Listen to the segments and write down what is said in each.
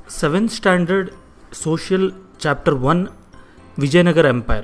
seventh standard social chapter one Vijayanagara empire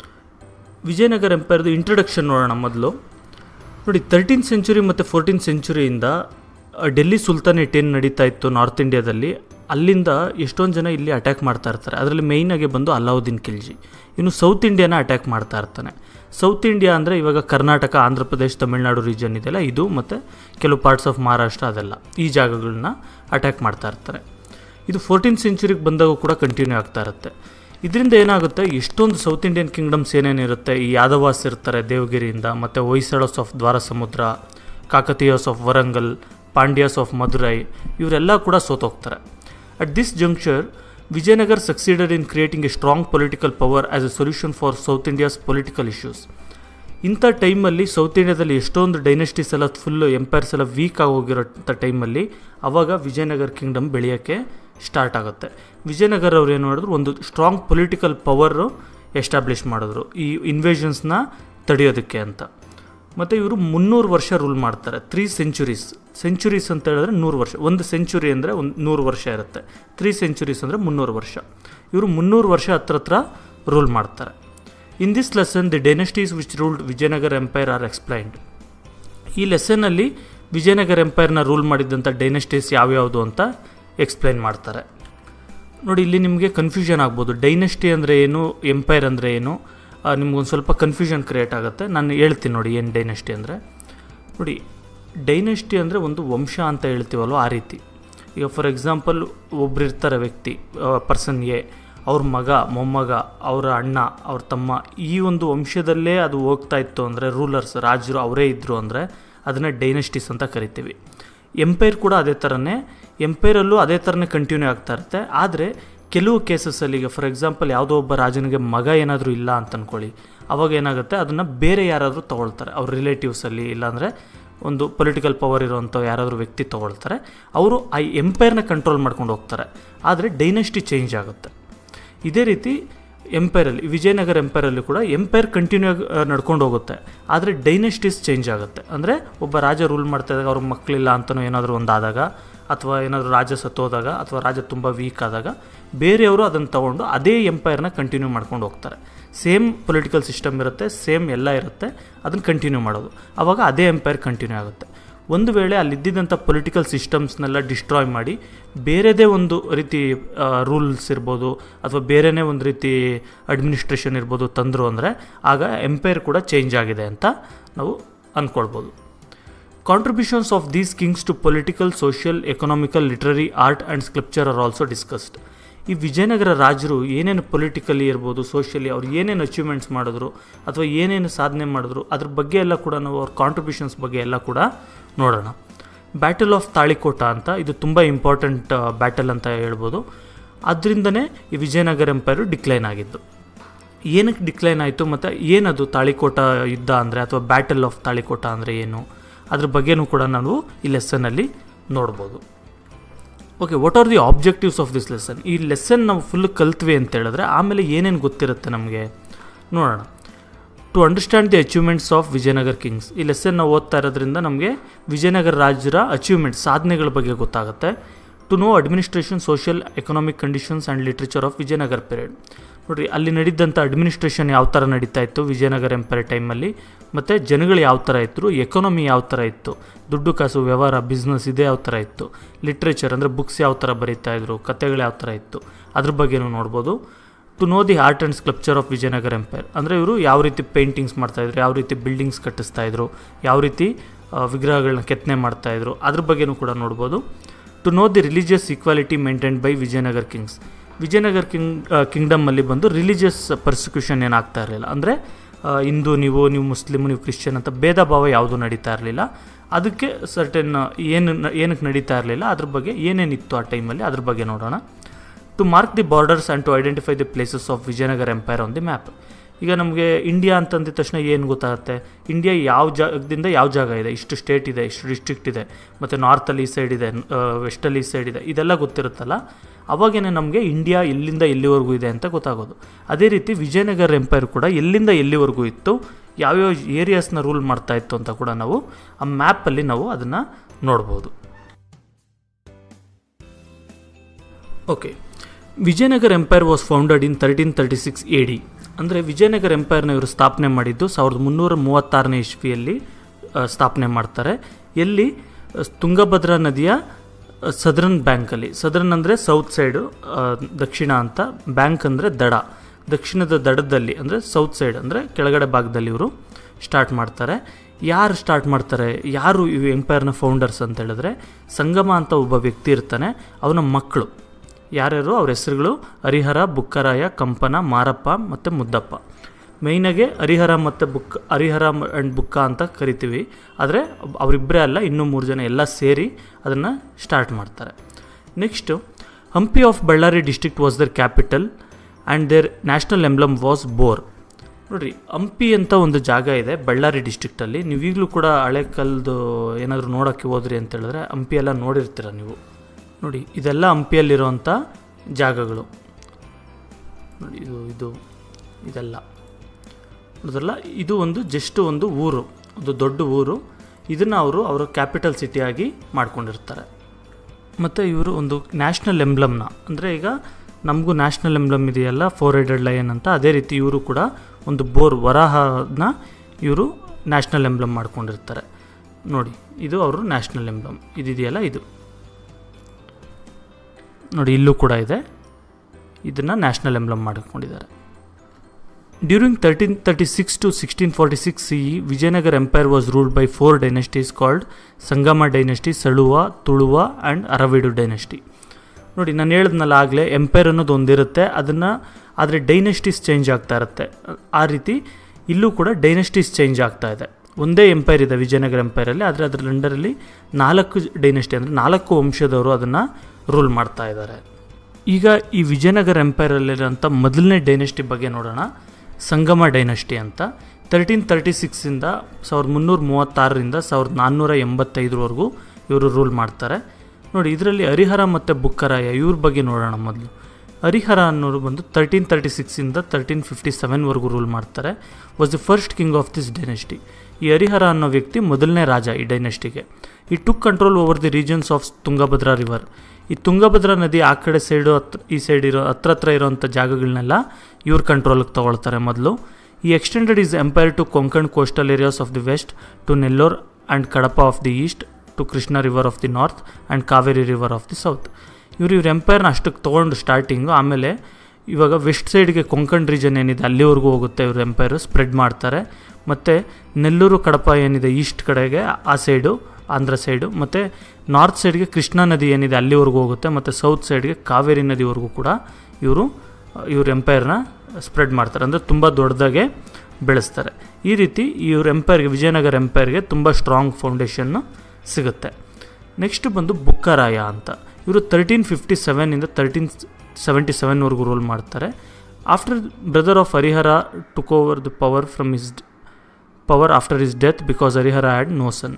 Vijayanagara ಎಂಪೈರ್ದು introduction ನೋಡೋಣ ಮೊದಲು ನೋಡಿ ತರ್ಟೀನ್ ಸೆಂಚುರಿ ಮತ್ತು ಫೋರ್ಟೀನ್ ಸೆಂಚುರಿಯಿಂದ ಡೆಲ್ಲಿ ಸುಲ್ತಾನೇಟ್ ಏನು ನಡೀತಾ ಇತ್ತು ನಾರ್ತ್ ಇಂಡಿಯಾದಲ್ಲಿ ಅಲ್ಲಿಂದ ಎಷ್ಟೊಂದು ಜನ ಇಲ್ಲಿ ಅಟ್ಯಾಕ್ ಮಾಡ್ತಾ ಇರ್ತಾರೆ ಅದರಲ್ಲಿ ಮೇಯ್ನಾಗಿ ಬಂದು ಅಲಾವುದ್ದೀನ್ ಖಿಲ್ಜಿ ಇನ್ನು ಸೌತ್ ಇಂಡಿಯಾನ ಅಟ್ಯಾಕ್ ಮಾಡ್ತಾ ಇರ್ತಾನೆ ಸೌತ್ ಇಂಡಿಯಾ ಅಂದರೆ ಇವಾಗ ಕರ್ನಾಟಕ ಆಂಧ್ರ ಪ್ರದೇಶ್ ತಮಿಳ್ನಾಡು ರೀಜನ್ ಇದೆಯಲ್ಲ ಇದು ಮತ್ತು ಕೆಲವು ಪಾರ್ಟ್ಸ್ ಆಫ್ ಮಹಾರಾಷ್ಟ್ರ ಅದೆಲ್ಲ ಈ ಜಾಗಗಳನ್ನ ಅಟ್ಯಾಕ್ ಮಾಡ್ತಾ ಇರ್ತಾರೆ ಇದು ಫೋರ್ಟೀನ್ ಸೆಂಚುರಿಗೆ ಬಂದಾಗ ಕೂಡ ಕಂಟಿನ್ಯೂ ಆಗ್ತಾ ಇರುತ್ತೆ ಇದರಿಂದ ಏನಾಗುತ್ತೆ ಎಷ್ಟೊಂದು ಸೌತ್ ಇಂಡಿಯನ್ ಕಿಂಗ್ಡಮ್ಸ್ ಏನೇನಿರುತ್ತೆ ಈ ಯಾದವಾಸ್ ಇರ್ತಾರೆ ದೇವಗಿರಿಯಿಂದ ಮತ್ತು ಹೊಯ್ಸಳಸ್ of Dwara Samudra Kakatiyas of Warangal Pandyas of Madurai ಇವರೆಲ್ಲ ಕೂಡ ಸೋತೋಗ್ತಾರೆ at this juncture Vijayanagar succeeded in creating a strong political power as a solution for south India's political issues ಇಂಥ ಟೈಮಲ್ಲಿ ಸೌತ್ ಇಂಡಿಯಾದಲ್ಲಿ ಎಷ್ಟೊಂದು ಡೈನೆಸ್ಟೀಸ್ ಎಲ್ಲ ಫುಲ್ಲು ಎಂಪೈರ್ಸ್ ಎಲ್ಲ ವೀಕ್ ಆಗೋಗಿರೋಂಥ ಟೈಮಲ್ಲಿ ಅವಾಗ ವಿಜಯನಗರ ಕಿಂಗ್ಡಮ್ ಬೆಳೆಯೋಕ್ಕೆ ಸ್ಟಾರ್ಟ್ ಆಗುತ್ತೆ ವಿಜಯನಗರ ಅವ್ರು ಏನು ಮಾಡಿದ್ರು ಒಂದು ಸ್ಟ್ರಾಂಗ್ ಪೊಲಿಟಿಕಲ್ ಪವರು ಎಸ್ಟಾಬ್ಲಿಷ್ ಮಾಡಿದ್ರು ಈ ಇನ್ವೇಷನ್ಸ್ನ ತಡೆಯೋದಕ್ಕೆ ಅಂತ ಮತ್ತು ಇವರು ಮುನ್ನೂರು ವರ್ಷ ರೂಲ್ ಮಾಡ್ತಾರೆ ತ್ರೀ ಸೆಂಚುರೀಸ್ ಸೆಂಚುರೀಸ್ ಅಂತ ಹೇಳಿದ್ರೆ ನೂರು ವರ್ಷ ಒಂದು ಸೆಂಚುರಿ ಅಂದರೆ ಒಂದು ನೂರು ವರ್ಷ ಇರುತ್ತೆ ತ್ರೀ ಸೆಂಚುರೀಸ್ ಅಂದರೆ ಮುನ್ನೂರು ವರ್ಷ ಇವರು ಮುನ್ನೂರು ವರ್ಷ ಹತ್ರ ಹತ್ರ ರೂಲ್ ಮಾಡ್ತಾರೆ in this lesson the dynasties which ruled Vijayanagara empire are explained ಈ ಲೆಸನ್ನಲ್ಲಿ ವಿಜಯನಗರ ಎಂಪೈರ್ನ ರೂಲ್ ಮಾಡಿದ್ದಂಥ ಡೈನೆಸ್ಟೀಸ್ ಯಾವ್ಯಾವುದು ಅಂತ ಎಕ್ಸ್ಪ್ಲೈನ್ ಮಾಡ್ತಾರೆ ನೋಡಿ ಇಲ್ಲಿ ನಿಮಗೆ ಕನ್ಫ್ಯೂಷನ್ ಆಗ್ಬೋದು ಡೈನೆಸ್ಟಿ ಅಂದರೆ ಏನು ಎಂಪೈರ್ ಅಂದರೆ ಏನು ನಿಮ್ಗೊಂದು ಸ್ವಲ್ಪ ಕನ್ಫ್ಯೂಷನ್ ಕ್ರಿಯೇಟ್ ಆಗುತ್ತೆ ನಾನು ಹೇಳ್ತೀನಿ ನೋಡಿ ಏನು ಡೈನೆಸ್ಟಿ ಅಂದರೆ ನೋಡಿ ಡೈನೆಸ್ಟಿ ಅಂದರೆ ಒಂದು ವಂಶ ಅಂತ ಹೇಳ್ತೀವಲ್ವ ಆ ರೀತಿ ಈಗ ಫಾರ್ ಎಕ್ಸಾಂಪಲ್ ಒಬ್ರು ಇರ್ತಾರೆ ವ್ಯಕ್ತಿ ಪರ್ಸನ್ ಎ ಅವ್ರ ಮಗ ಮೊಮ್ಮಗ ಅವರ ಅಣ್ಣ ಅವ್ರ ತಮ್ಮ ಈ ಒಂದು ವಂಶದಲ್ಲೇ ಅದು ಹೋಗ್ತಾ ಇತ್ತು ಅಂದರೆ ರೂಲರ್ಸ್ ರಾಜರು ಅವರೇ ಇದ್ದರು ಅಂದರೆ ಅದನ್ನು ಡೈನೆಸ್ಟೀಸ್ ಅಂತ ಕರಿತೀವಿ ಎಂಪೈರ್ ಕೂಡ ಅದೇ ಥರನೇ ಎಂಪೈರಲ್ಲೂ ಅದೇ ಥರನೇ ಕಂಟಿನ್ಯೂ ಆಗ್ತಾ ಇರುತ್ತೆ ಆದರೆ ಕೆಲವು ಕೇಸಸ್ಸಲ್ಲಿ ಈಗ ಫಾರ್ ಎಕ್ಸಾಂಪಲ್ ಯಾವುದೋ ಒಬ್ಬ ರಾಜನಿಗೆ ಮಗ ಏನಾದರೂ ಇಲ್ಲ ಅಂತ ಅಂದ್ಕೊಳ್ಳಿ ಅವಾಗ ಏನಾಗುತ್ತೆ ಅದನ್ನು ಬೇರೆ ಯಾರಾದರೂ ತೊಗೊಳ್ತಾರೆ ಅವ್ರ ರಿಲೇಟಿವ್ಸಲ್ಲಿ ಇಲ್ಲಾಂದರೆ ಒಂದು ಪೊಲಿಟಿಕಲ್ ಪವರ್ ಇರೋವಂಥ ಯಾರಾದರೂ ವ್ಯಕ್ತಿ ತೊಗೊಳ್ತಾರೆ ಅವರು ಆ ಎಂಪೈರ್ನ ಕಂಟ್ರೋಲ್ ಮಾಡ್ಕೊಂಡು ಹೋಗ್ತಾರೆ ಆದರೆ ಡೈನೆಸ್ಟಿ ಚೇಂಜ್ ಆಗುತ್ತೆ ಇದೇ ರೀತಿ ಎಂಪೈರಲ್ಲಿ ವಿಜಯನಗರ ಎಂಪೈರಲ್ಲಿ ಕೂಡ ಎಂಪೈರ್ ಕಂಟಿನ್ಯೂ ಆಗಿ ನಡ್ಕೊಂಡು ಹೋಗುತ್ತೆ ಆದರೆ ಡೈನೆಸ್ಟೀಸ್ ಚೇಂಜ್ ಆಗುತ್ತೆ ಅಂದರೆ ಒಬ್ಬ ರಾಜ ರೂಲ್ ಮಾಡ್ತಾ ಇದ್ದಾಗ ಅವ್ರ ಮಕ್ಕಳಿಲ್ಲ ಅಂತಲೂ ಏನಾದರೂ ಒಂದು ಆದಾಗ ಅಥವಾ ಏನಾದರೂ ರಾಜ ಸತ್ತೋದಾಗ ಅಥವಾ ರಾಜ ತುಂಬ ವೀಕ್ ಆದಾಗ ಬೇರೆಯವರು ಅದನ್ನು ತೊಗೊಂಡು ಅದೇ ಎಂಪೈರ್ನ ಕಂಟಿನ್ಯೂ ಮಾಡ್ಕೊಂಡು ಹೋಗ್ತಾರೆ ಸೇಮ್ ಪೊಲಿಟಿಕಲ್ ಸಿಸ್ಟಮ್ ಇರುತ್ತೆ ಸೇಮ್ ಎಲ್ಲ ಇರುತ್ತೆ ಅದನ್ನು ಕಂಟಿನ್ಯೂ ಮಾಡೋದು ಆವಾಗ ಅದೇ ಎಂಪೈರ್ ಕಂಟಿನ್ಯೂ ಆಗುತ್ತೆ ಒಂದು ವೇಳೆ ಅಲ್ಲಿದ್ದಂಥ ಪೊಲಿಟಿಕಲ್ ಸಿಸ್ಟಮ್ಸ್ನೆಲ್ಲ ಡಿಸ್ಟ್ರಾಯ್ ಮಾಡಿ ಬೇರೆದೇ ಒಂದು ರೀತಿ ರೂಲ್ಸ್ ಇರ್ಬೋದು ಅಥವಾ ಬೇರೆನೇ ಒಂದು ರೀತಿ ಅಡ್ಮಿನಿಸ್ಟ್ರೇಷನ್ ಇರ್ಬೋದು ತಂದರು ಅಂದರೆ ಆಗ ಎಂಪೈರ್ ಕೂಡ ಚೇಂಜ್ ಆಗಿದೆ ಅಂತ ನಾವು ಅಂದ್ಕೊಳ್ಬೋದು contributions of these kings to political social economical literary art and scripture are also discussed ಈ ವಿಜಯನಗರ ರಾಜರು ಏನೇನು ಪೊಲಿಟಿಕಲಿ ಇರ್ಬೋದು ಸೋಷಿಯಲಿ ಅವ್ರು ಏನೇನು ಅಚೀವ್ಮೆಂಟ್ಸ್ ಮಾಡಿದ್ರು ಅಥವಾ ಏನೇನು ಸಾಧನೆ ಮಾಡಿದ್ರು ಅದ್ರ ಬಗ್ಗೆ ಎಲ್ಲ ಕೂಡ ನಾವು ಅವ್ರ ಕಾಂಟ್ರಿಬ್ಯೂಷನ್ಸ್ ಬಗ್ಗೆ ಎಲ್ಲ ಕೂಡ ನೋಡೋಣ ಬ್ಯಾಟಲ್ ಆಫ್ ತಾಳಿಕೋಟ ಅಂತ ಇದು ತುಂಬ ಇಂಪಾರ್ಟೆಂಟ್ ಬ್ಯಾಟಲ್ ಅಂತ ಹೇಳ್ಬೋದು ಅದರಿಂದನೇ ಈ ವಿಜಯನಗರ ಎಂಪೈರು ಡಿಕ್ಲೈನ್ ಆಗಿದ್ದು ಏನಕ್ಕೆ ಡಿಕ್ಲೈನ್ ಆಯಿತು ಮತ್ತು ಏನದು ತಾಳಿಕೋಟ ಯುದ್ಧ ಅಂದರೆ ಅಥವಾ ಬ್ಯಾಟಲ್ ಆಫ್ ತಾಳಿಕೋಟ ಅಂದರೆ ಏನು ಅದ್ರ ಬಗ್ಗೆನೂ ಕೂಡ ನಾವು ಈ ಲೆಸನ್ನಲ್ಲಿ ನೋಡ್ಬೋದು okay what are the objectives of this lesson ಈ ಲೆಸನ್ ನಾವು ಫುಲ್ ಕಲ್ತ್ವಿ ಅಂತ ಹೇಳಿದ್ರೆ ಆಮೇಲೆ ಏನೇನು ಗೊತ್ತಿರುತ್ತೆ ನಮಗೆ ನೋಡೋಣ to understand the achievements of Vijayanagara kings ಈ ಲೆಸನ್ ನಾವು ಓದ್ತಾ ಇರೋದ್ರಿಂದ ನಮಗೆ ವಿಜಯನಗರ ರಾಜರ ಅಚೀವ್ಮೆಂಟ್ ಸಾಧನೆಗಳ ಬಗ್ಗೆ ಗೊತ್ತಾಗುತ್ತೆ to know administration social economic conditions and literature of Vijayanagara period ನೋಡಿರಿ ಅಲ್ಲಿ ನಡೀದಂಥ ಅಡ್ಮಿನಿಸ್ಟ್ರೇಷನ್ ಯಾವ ಥರ ನಡೀತಾ ಇತ್ತು ವಿಜಯನಗರ ಎಂಪೈರ್ ಟೈಮಲ್ಲಿ ಮತ್ತು ಜನಗಳು ಯಾವ ಥರ ಇತ್ತು ಎಕಾನಮಿ ಯಾವ ಥರ ಇತ್ತು ದುಡ್ಡು ಕಾಸು ವ್ಯವಹಾರ ಬಿಸ್ನೆಸ್ ಇದೆ ಯಾವ ಥರ ಇತ್ತು ಲಿಟ್ರೇಚರ್ ಅಂದರೆ ಬುಕ್ಸ್ ಯಾವ ಥರ ಬರೀತಾ ಇದ್ರು ಕತೆಗಳು ಯಾವ ಥರ ಇತ್ತು ಅದ್ರ ಬಗ್ಗೆನೂ ನೋಡ್ಬೋದು to know the art and sculpture of Vijayanagara empire ಅಂದರೆ ಇವರು ಯಾವ ರೀತಿ ಪೇಂಟಿಂಗ್ಸ್ ಮಾಡ್ತಾಯಿದ್ರು ಯಾವ ರೀತಿ ಬಿಲ್ಡಿಂಗ್ಸ್ ಕಟ್ಟಿಸ್ತಾಯಿದ್ರು ಯಾವ ರೀತಿ ವಿಗ್ರಹಗಳನ್ನ ಕೆತ್ತನೆ ಮಾಡ್ತಾಯಿದ್ರು ಅದ್ರ ಬಗ್ಗೆನೂ ಕೂಡ ನೋಡ್ಬೋದು to know the religious equality maintained by Vijayanagara kings Vijayanagara king ಕಿಂಗ್ಡಮಲ್ಲಿ ಬಂದು ರಿಲಿಜಿಯಸ್ ಪರ್ಸಿಕ್ಯೂಷನ್ ಏನಾಗ್ತಾ ಇರಲಿಲ್ಲ ಅಂದರೆ ಹಿಂದೂ ನೀವು ನೀವು ಮುಸ್ಲಿಮ್ ನೀವು ಕ್ರಿಶ್ಚಿಯನ್ ಅಂತ ಭೇದ ಭಾವ ಯಾವುದೂ ನಡೀತಾ ಇರಲಿಲ್ಲ ಅದಕ್ಕೆ ಸರ್ಟೆನ್ ಏನು ಏನಕ್ಕೆ ನಡೀತಾ ಇರಲಿಲ್ಲ ಅದ್ರ ಬಗ್ಗೆ ಏನೇನಿತ್ತು ಆ ಟೈಮಲ್ಲಿ ಅದ್ರ ಬಗ್ಗೆ ನೋಡೋಣ to mark the borders and to identify the places of Vijayanagara empire on the map ಈಗ ನಮಗೆ ಇಂಡಿಯಾ ಅಂತಂದಿದ ತಕ್ಷಣ ಏನು ಗೊತ್ತಾಗುತ್ತೆ ಇಂಡಿಯಾ ಯಾವ ಜಾಗದಿಂದ ಯಾವ ಜಾಗ ಇದೆ ಇಷ್ಟು ಸ್ಟೇಟ್ ಇದೆ ಇಷ್ಟು ಡಿಸ್ಟ್ರಿಕ್ಟ್ ಇದೆ ಮತ್ತು ನಾರ್ತಲ್ಲಿ ಈ ಸೈಡ್ ಇದೆ ವೆಸ್ಟಲ್ಲಿ ಈ ಸೈಡ್ ಇದೆ ಇದೆಲ್ಲ ಗೊತ್ತಿರುತ್ತಲ್ಲ ಅವಾಗೇನೆ ನಮಗೆ ಇಂಡಿಯಾ ಎಲ್ಲಿಂದ ಎಲ್ಲಿವರೆಗೂ ಇದೆ ಅಂತ ಗೊತ್ತಾಗೋದು ಅದೇ ರೀತಿ ವಿಜಯನಗರ ಎಂಪೈರ್ ಕೂಡ ಎಲ್ಲಿಂದ ಎಲ್ಲಿವರೆಗೂ ಇತ್ತು ಯಾವ್ಯಾವ ಏರಿಯಾಸ್ನ ರೂಲ್ ಮಾಡ್ತಾ ಇತ್ತು ಅಂತ ಕೂಡ ನಾವು ಆ ಮ್ಯಾಪಲ್ಲಿ ನಾವು ಅದನ್ನು ನೋಡ್ಬೋದು okay Vijayanagara empire was founded in thirteen thirty six A D ಅಂದರೆ ವಿಜಯನಗರ ಎಂಪೈರ್ನ ಇವರು ಸ್ಥಾಪನೆ ಮಾಡಿದ್ದು ಸಾವಿರದ ಮುನ್ನೂರ ಮೂವತ್ತಾರನೇ ಇಸ್ವಿಯಲ್ಲಿ ಆ, ಸ್ಥಾಪನೆ ಮಾಡ್ತಾರೆ ಎಲ್ಲಿ ಆ, ತುಂಗಭದ್ರಾ ನದಿಯ ಸದರ್ನ್ ಬ್ಯಾಂಕಲ್ಲಿ ಸದರ್ನ್ ಅಂದರೆ ಸೌತ್ ಸೈಡು ಆ, ದಕ್ಷಿಣ ಅಂತ ಬ್ಯಾಂಕ್ ಅಂದರೆ ದಡ ದಕ್ಷಿಣದ ದಡದಲ್ಲಿ ಅಂದರೆ ಸೌತ್ ಸೈಡ್ ಅಂದರೆ ಕೆಳಗಡೆ ಭಾಗದಲ್ಲಿ ಇವರು ಸ್ಟಾರ್ಟ್ ಮಾಡ್ತಾರೆ ಯಾರು ಸ್ಟಾರ್ಟ್ ಮಾಡ್ತಾರೆ ಯಾರು ಈ ಎಂಪೈರ್ನ ಫೌಂಡರ್ಸ್ ಅಂತ ಹೇಳಿದ್ರೆ ಸಂಗಮ ಅಂತ ಒಬ್ಬ ವ್ಯಕ್ತಿ ಇರ್ತಾನೆ ಅವನ ಮಕ್ಕಳು ಯಾರ್ಯಾರು ಅವ್ರ ಹೆಸರುಗಳು ಹರಿಹರ ಬುಕ್ಕರಾಯ ಕಂಪನ ಮಾರಪ್ಪ ಮತ್ತು ಮುದ್ದಪ್ಪ ಮೇಯ್ನಾಗೆ ಹರಿಹರ ಮತ್ತು ಬುಕ್ ಹರಿಹರ ಆ್ಯಂಡ್ ಬುಕ್ಕ ಅಂತ ಕರಿತೀವಿ ಆದರೆ ಅವರಿಬ್ಬರೇ ಅಲ್ಲ ಇನ್ನೂ ಮೂರು ಜನ ಎಲ್ಲ ಸೇರಿ ಅದನ್ನು ಸ್ಟಾರ್ಟ್ ಮಾಡ್ತಾರೆ next Hampi of Ballari district was their capital and their national emblem was boar ನೋಡಿರಿ ಹಂಪಿ ಅಂತ ಒಂದು ಜಾಗ ಇದೆ ಬಳ್ಳಾರಿ ಡಿಸ್ಟ್ರಿಕ್ಟಲ್ಲಿ ನೀವು ಈಗಲೂ ಕೂಡ ಹಳೆ ಕಾಲದ್ದು ಏನಾದರೂ ನೋಡೋಕ್ಕೆ ಹೋದ್ರಿ ಅಂತ ಹೇಳಿದ್ರೆ ಹಂಪಿ ಎಲ್ಲ ನೋಡಿರ್ತೀರ ನೀವು ನೋಡಿ ಇದೆಲ್ಲ ಹಂಪಿಯಲ್ಲಿರುವಂಥ ಜಾಗಗಳು ನೋಡಿ ಇದು ಇದು ಇದೆಲ್ಲ ನೋಡಿದ್ರಲ್ಲ ಇದು ಒಂದು ಜಸ್ಟ್ ಒಂದು ಊರು ಒಂದು ದೊಡ್ಡ ಊರು ಇದನ್ನು ಅವರು ಅವರ ಕ್ಯಾಪಿಟಲ್ ಸಿಟಿಯಾಗಿ ಮಾಡ್ಕೊಂಡಿರ್ತಾರೆ ಮತ್ತು ಇವರು ಒಂದು ನ್ಯಾಷನಲ್ ಎಂಬ್ಲಮ್ನ ಅಂದರೆ ಈಗ ನಮಗೂ ನ್ಯಾಷನಲ್ ಎಂಬ್ಲಮ್ ಇದೆಯಲ್ಲ ಫೋರ್ ಹೆಡೆಡ್ ಲಯನ್ ಅಂತ ಅದೇ ರೀತಿ ಇವರು ಕೂಡ ಒಂದು ಬೋರ್ ವರಾಹನ ಇವರು ನ್ಯಾಷನಲ್ ಎಂಬ್ಲಮ್ ಮಾಡ್ಕೊಂಡಿರ್ತಾರೆ ನೋಡಿ ಇದು ಅವರು ನ್ಯಾಷನಲ್ ಎಂಬ್ಲಮ್ ಇದಿದೆಯಲ್ಲ ಇದು ನೋಡಿ ಇಲ್ಲೂ ಕೂಡ ಇದೆ ಇದನ್ನು ನ್ಯಾಷನಲ್ ಎಂಬ್ಲಮ್ ಮಾಡಿಕೊಂಡಿದ್ದಾರೆ during thirteen thirty six to sixteen forty six C E Vijayanagara empire was ruled by four dynasties called Sangama dynasty Saluva Tuluva and Aravidu dynasty ನೋಡಿ ನಾನು ಹೇಳಿದ್ನಲ್ಲ ಆಗಲೇ ಎಂಪೈರ್ ಅನ್ನೋದು ಒಂದಿರುತ್ತೆ ಅದನ್ನು ಆದರೆ ಡೈನೆಸ್ಟೀಸ್ ಚೇಂಜ್ ಆಗ್ತಾ ಇರುತ್ತೆ ಆ ರೀತಿ ಇಲ್ಲೂ ಕೂಡ ಡೈನೆಸ್ಟೀಸ್ ಚೇಂಜ್ ಆಗ್ತಾ ಇದೆ ಒಂದೇ ಎಂಪೈರ್ ಇದೆ ವಿಜಯನಗರ ಎಂಪೈರಲ್ಲಿ ಆದರೆ ಅದರ ಅಂಡರಲ್ಲಿ ನಾಲ್ಕು ಡೈನೆಸ್ಟಿ ಅಂದರೆ ನಾಲ್ಕು ವಂಶದವರು ಅದನ್ನು ರೂಲ್ ಮಾಡ್ತಾ ಇದ್ದಾರೆ ಈಗ ಈ ವಿಜಯನಗರ ಎಂಪೈರಲ್ಲಿರೋಂಥ ಮೊದಲನೇ ಡೈನೆಸ್ಟಿ ಬಗ್ಗೆ ನೋಡೋಣ ಸಂಗಮ ಡೈನೆಸ್ಟಿ ಅಂತ ತರ್ಟೀನ್ ತರ್ಟಿ ಸಿಕ್ಸಿಂದ ಸಾವಿರದ ಮುನ್ನೂರ ಮೂವತ್ತಾರರಿಂದ ಸಾವಿರದ ನಾನ್ನೂರ ಎಂಬತ್ತೈದರವರೆಗೂ ಇವರು ರೂಲ್ ಮಾಡ್ತಾರೆ ನೋಡಿ ಇದರಲ್ಲಿ ಹರಿಹರ ಮತ್ತು ಬುಕ್ಕರಾಯ ಇವ್ರ ಬಗ್ಗೆ ನೋಡೋಣ ಮೊದಲು ಹರಿಹರ ಅನ್ನೋರು ಬಂದು ತರ್ಟೀನ್ ತರ್ಟಿ ಸಿಕ್ಸಿಂದ ತರ್ಟೀನ್ ಫಿಫ್ಟಿ ಸೆವೆನ್ವರೆಗೂ ರೂಲ್ ಮಾಡ್ತಾರೆ was the first king of this dynasty ಈ ಹರಿಹರ ಅನ್ನೋ ವ್ಯಕ್ತಿ ಮೊದಲನೇ ರಾಜ ಈ ಡೈನೆಸ್ಟಿಗೆ he took control over the regions of Tungabhadra river ಈ ತುಂಗಭದ್ರಾ ನದಿ ಆ ಕಡೆ ಸೈಡು ಹತ್ರ ಈ ಸೈಡ್ ಇರೋ ಹತ್ರ ಹತ್ರ ಇರೋವಂಥ ಜಾಗಗಳನ್ನೆಲ್ಲ ಇವ್ರ ಕಂಟ್ರೋಲಿಗೆ ತಗೊಳ್ತಾರೆ ಮೊದಲು he extended his empire to Konkan coastal areas of the west to Nellore and Kadapa of the east to Krishna river of the north and Kaveri river of the south ಇವರು ಇವ್ರ ಎಂಪೈರ್ನ ಅಷ್ಟಕ್ಕೆ ತೊಗೊಂಡು ಸ್ಟಾರ್ಟಿಂಗು ಆಮೇಲೆ ಇವಾಗ ವೆಸ್ಟ್ ಸೈಡ್ಗೆ ಕೊಂಕಣ್ ರೀಜನ್ ಏನಿದೆ ಅಲ್ಲಿವರೆಗೂ ಹೋಗುತ್ತೆ ಇವ್ರ ಎಂಪೈರು ಸ್ಪ್ರೆಡ್ ಮಾಡ್ತಾರೆ ಮತ್ತು ನೆಲ್ಲೂರು ಕಡಪ ಏನಿದೆ ಈಸ್ಟ್ ಕಡೆಗೆ ಆ ಸೈಡು ಆಂಧ್ರ ಸೈಡು ಮತ್ತು ನಾರ್ತ್ ಸೈಡ್ಗೆ ಕೃಷ್ಣಾ ನದಿ ಏನಿದೆ ಅಲ್ಲಿವರೆಗೂ ಹೋಗುತ್ತೆ ಮತ್ತು ಸೌತ್ ಸೈಡ್ಗೆ ಕಾವೇರಿ ನದಿವರೆಗೂ ಕೂಡ ಇವರು ಇವ್ರ ಎಂಪೈರ್ನ ಸ್ಪ್ರೆಡ್ ಮಾಡ್ತಾರೆ ಅಂದರೆ ತುಂಬ ದೊಡ್ಡದಾಗೆ ಬೆಳೆಸ್ತಾರೆ ಈ ರೀತಿ ಇವ್ರ ಎಂಪೈರ್ಗೆ ವಿಜಯನಗರ ಎಂಪೈರ್ಗೆ ತುಂಬ ಸ್ಟ್ರಾಂಗ್ ಫೌಂಡೇಶನ್ನು ಸಿಗುತ್ತೆ ನೆಕ್ಸ್ಟ್ ಬಂದು ಬುಕ್ಕರಾಯ ಅಂತ ಇವರು ತರ್ಟೀನ್ ಫಿಫ್ಟಿ ಸೆವೆನಿಂದ ತರ್ಟೀನ್ ಸೆವೆಂಟಿ ಸೆವೆನ್ವರೆಗೂ ರೂಲ್ ಮಾಡ್ತಾರೆ after brother of Harihara took over the power from his power after his death because Harihara had no son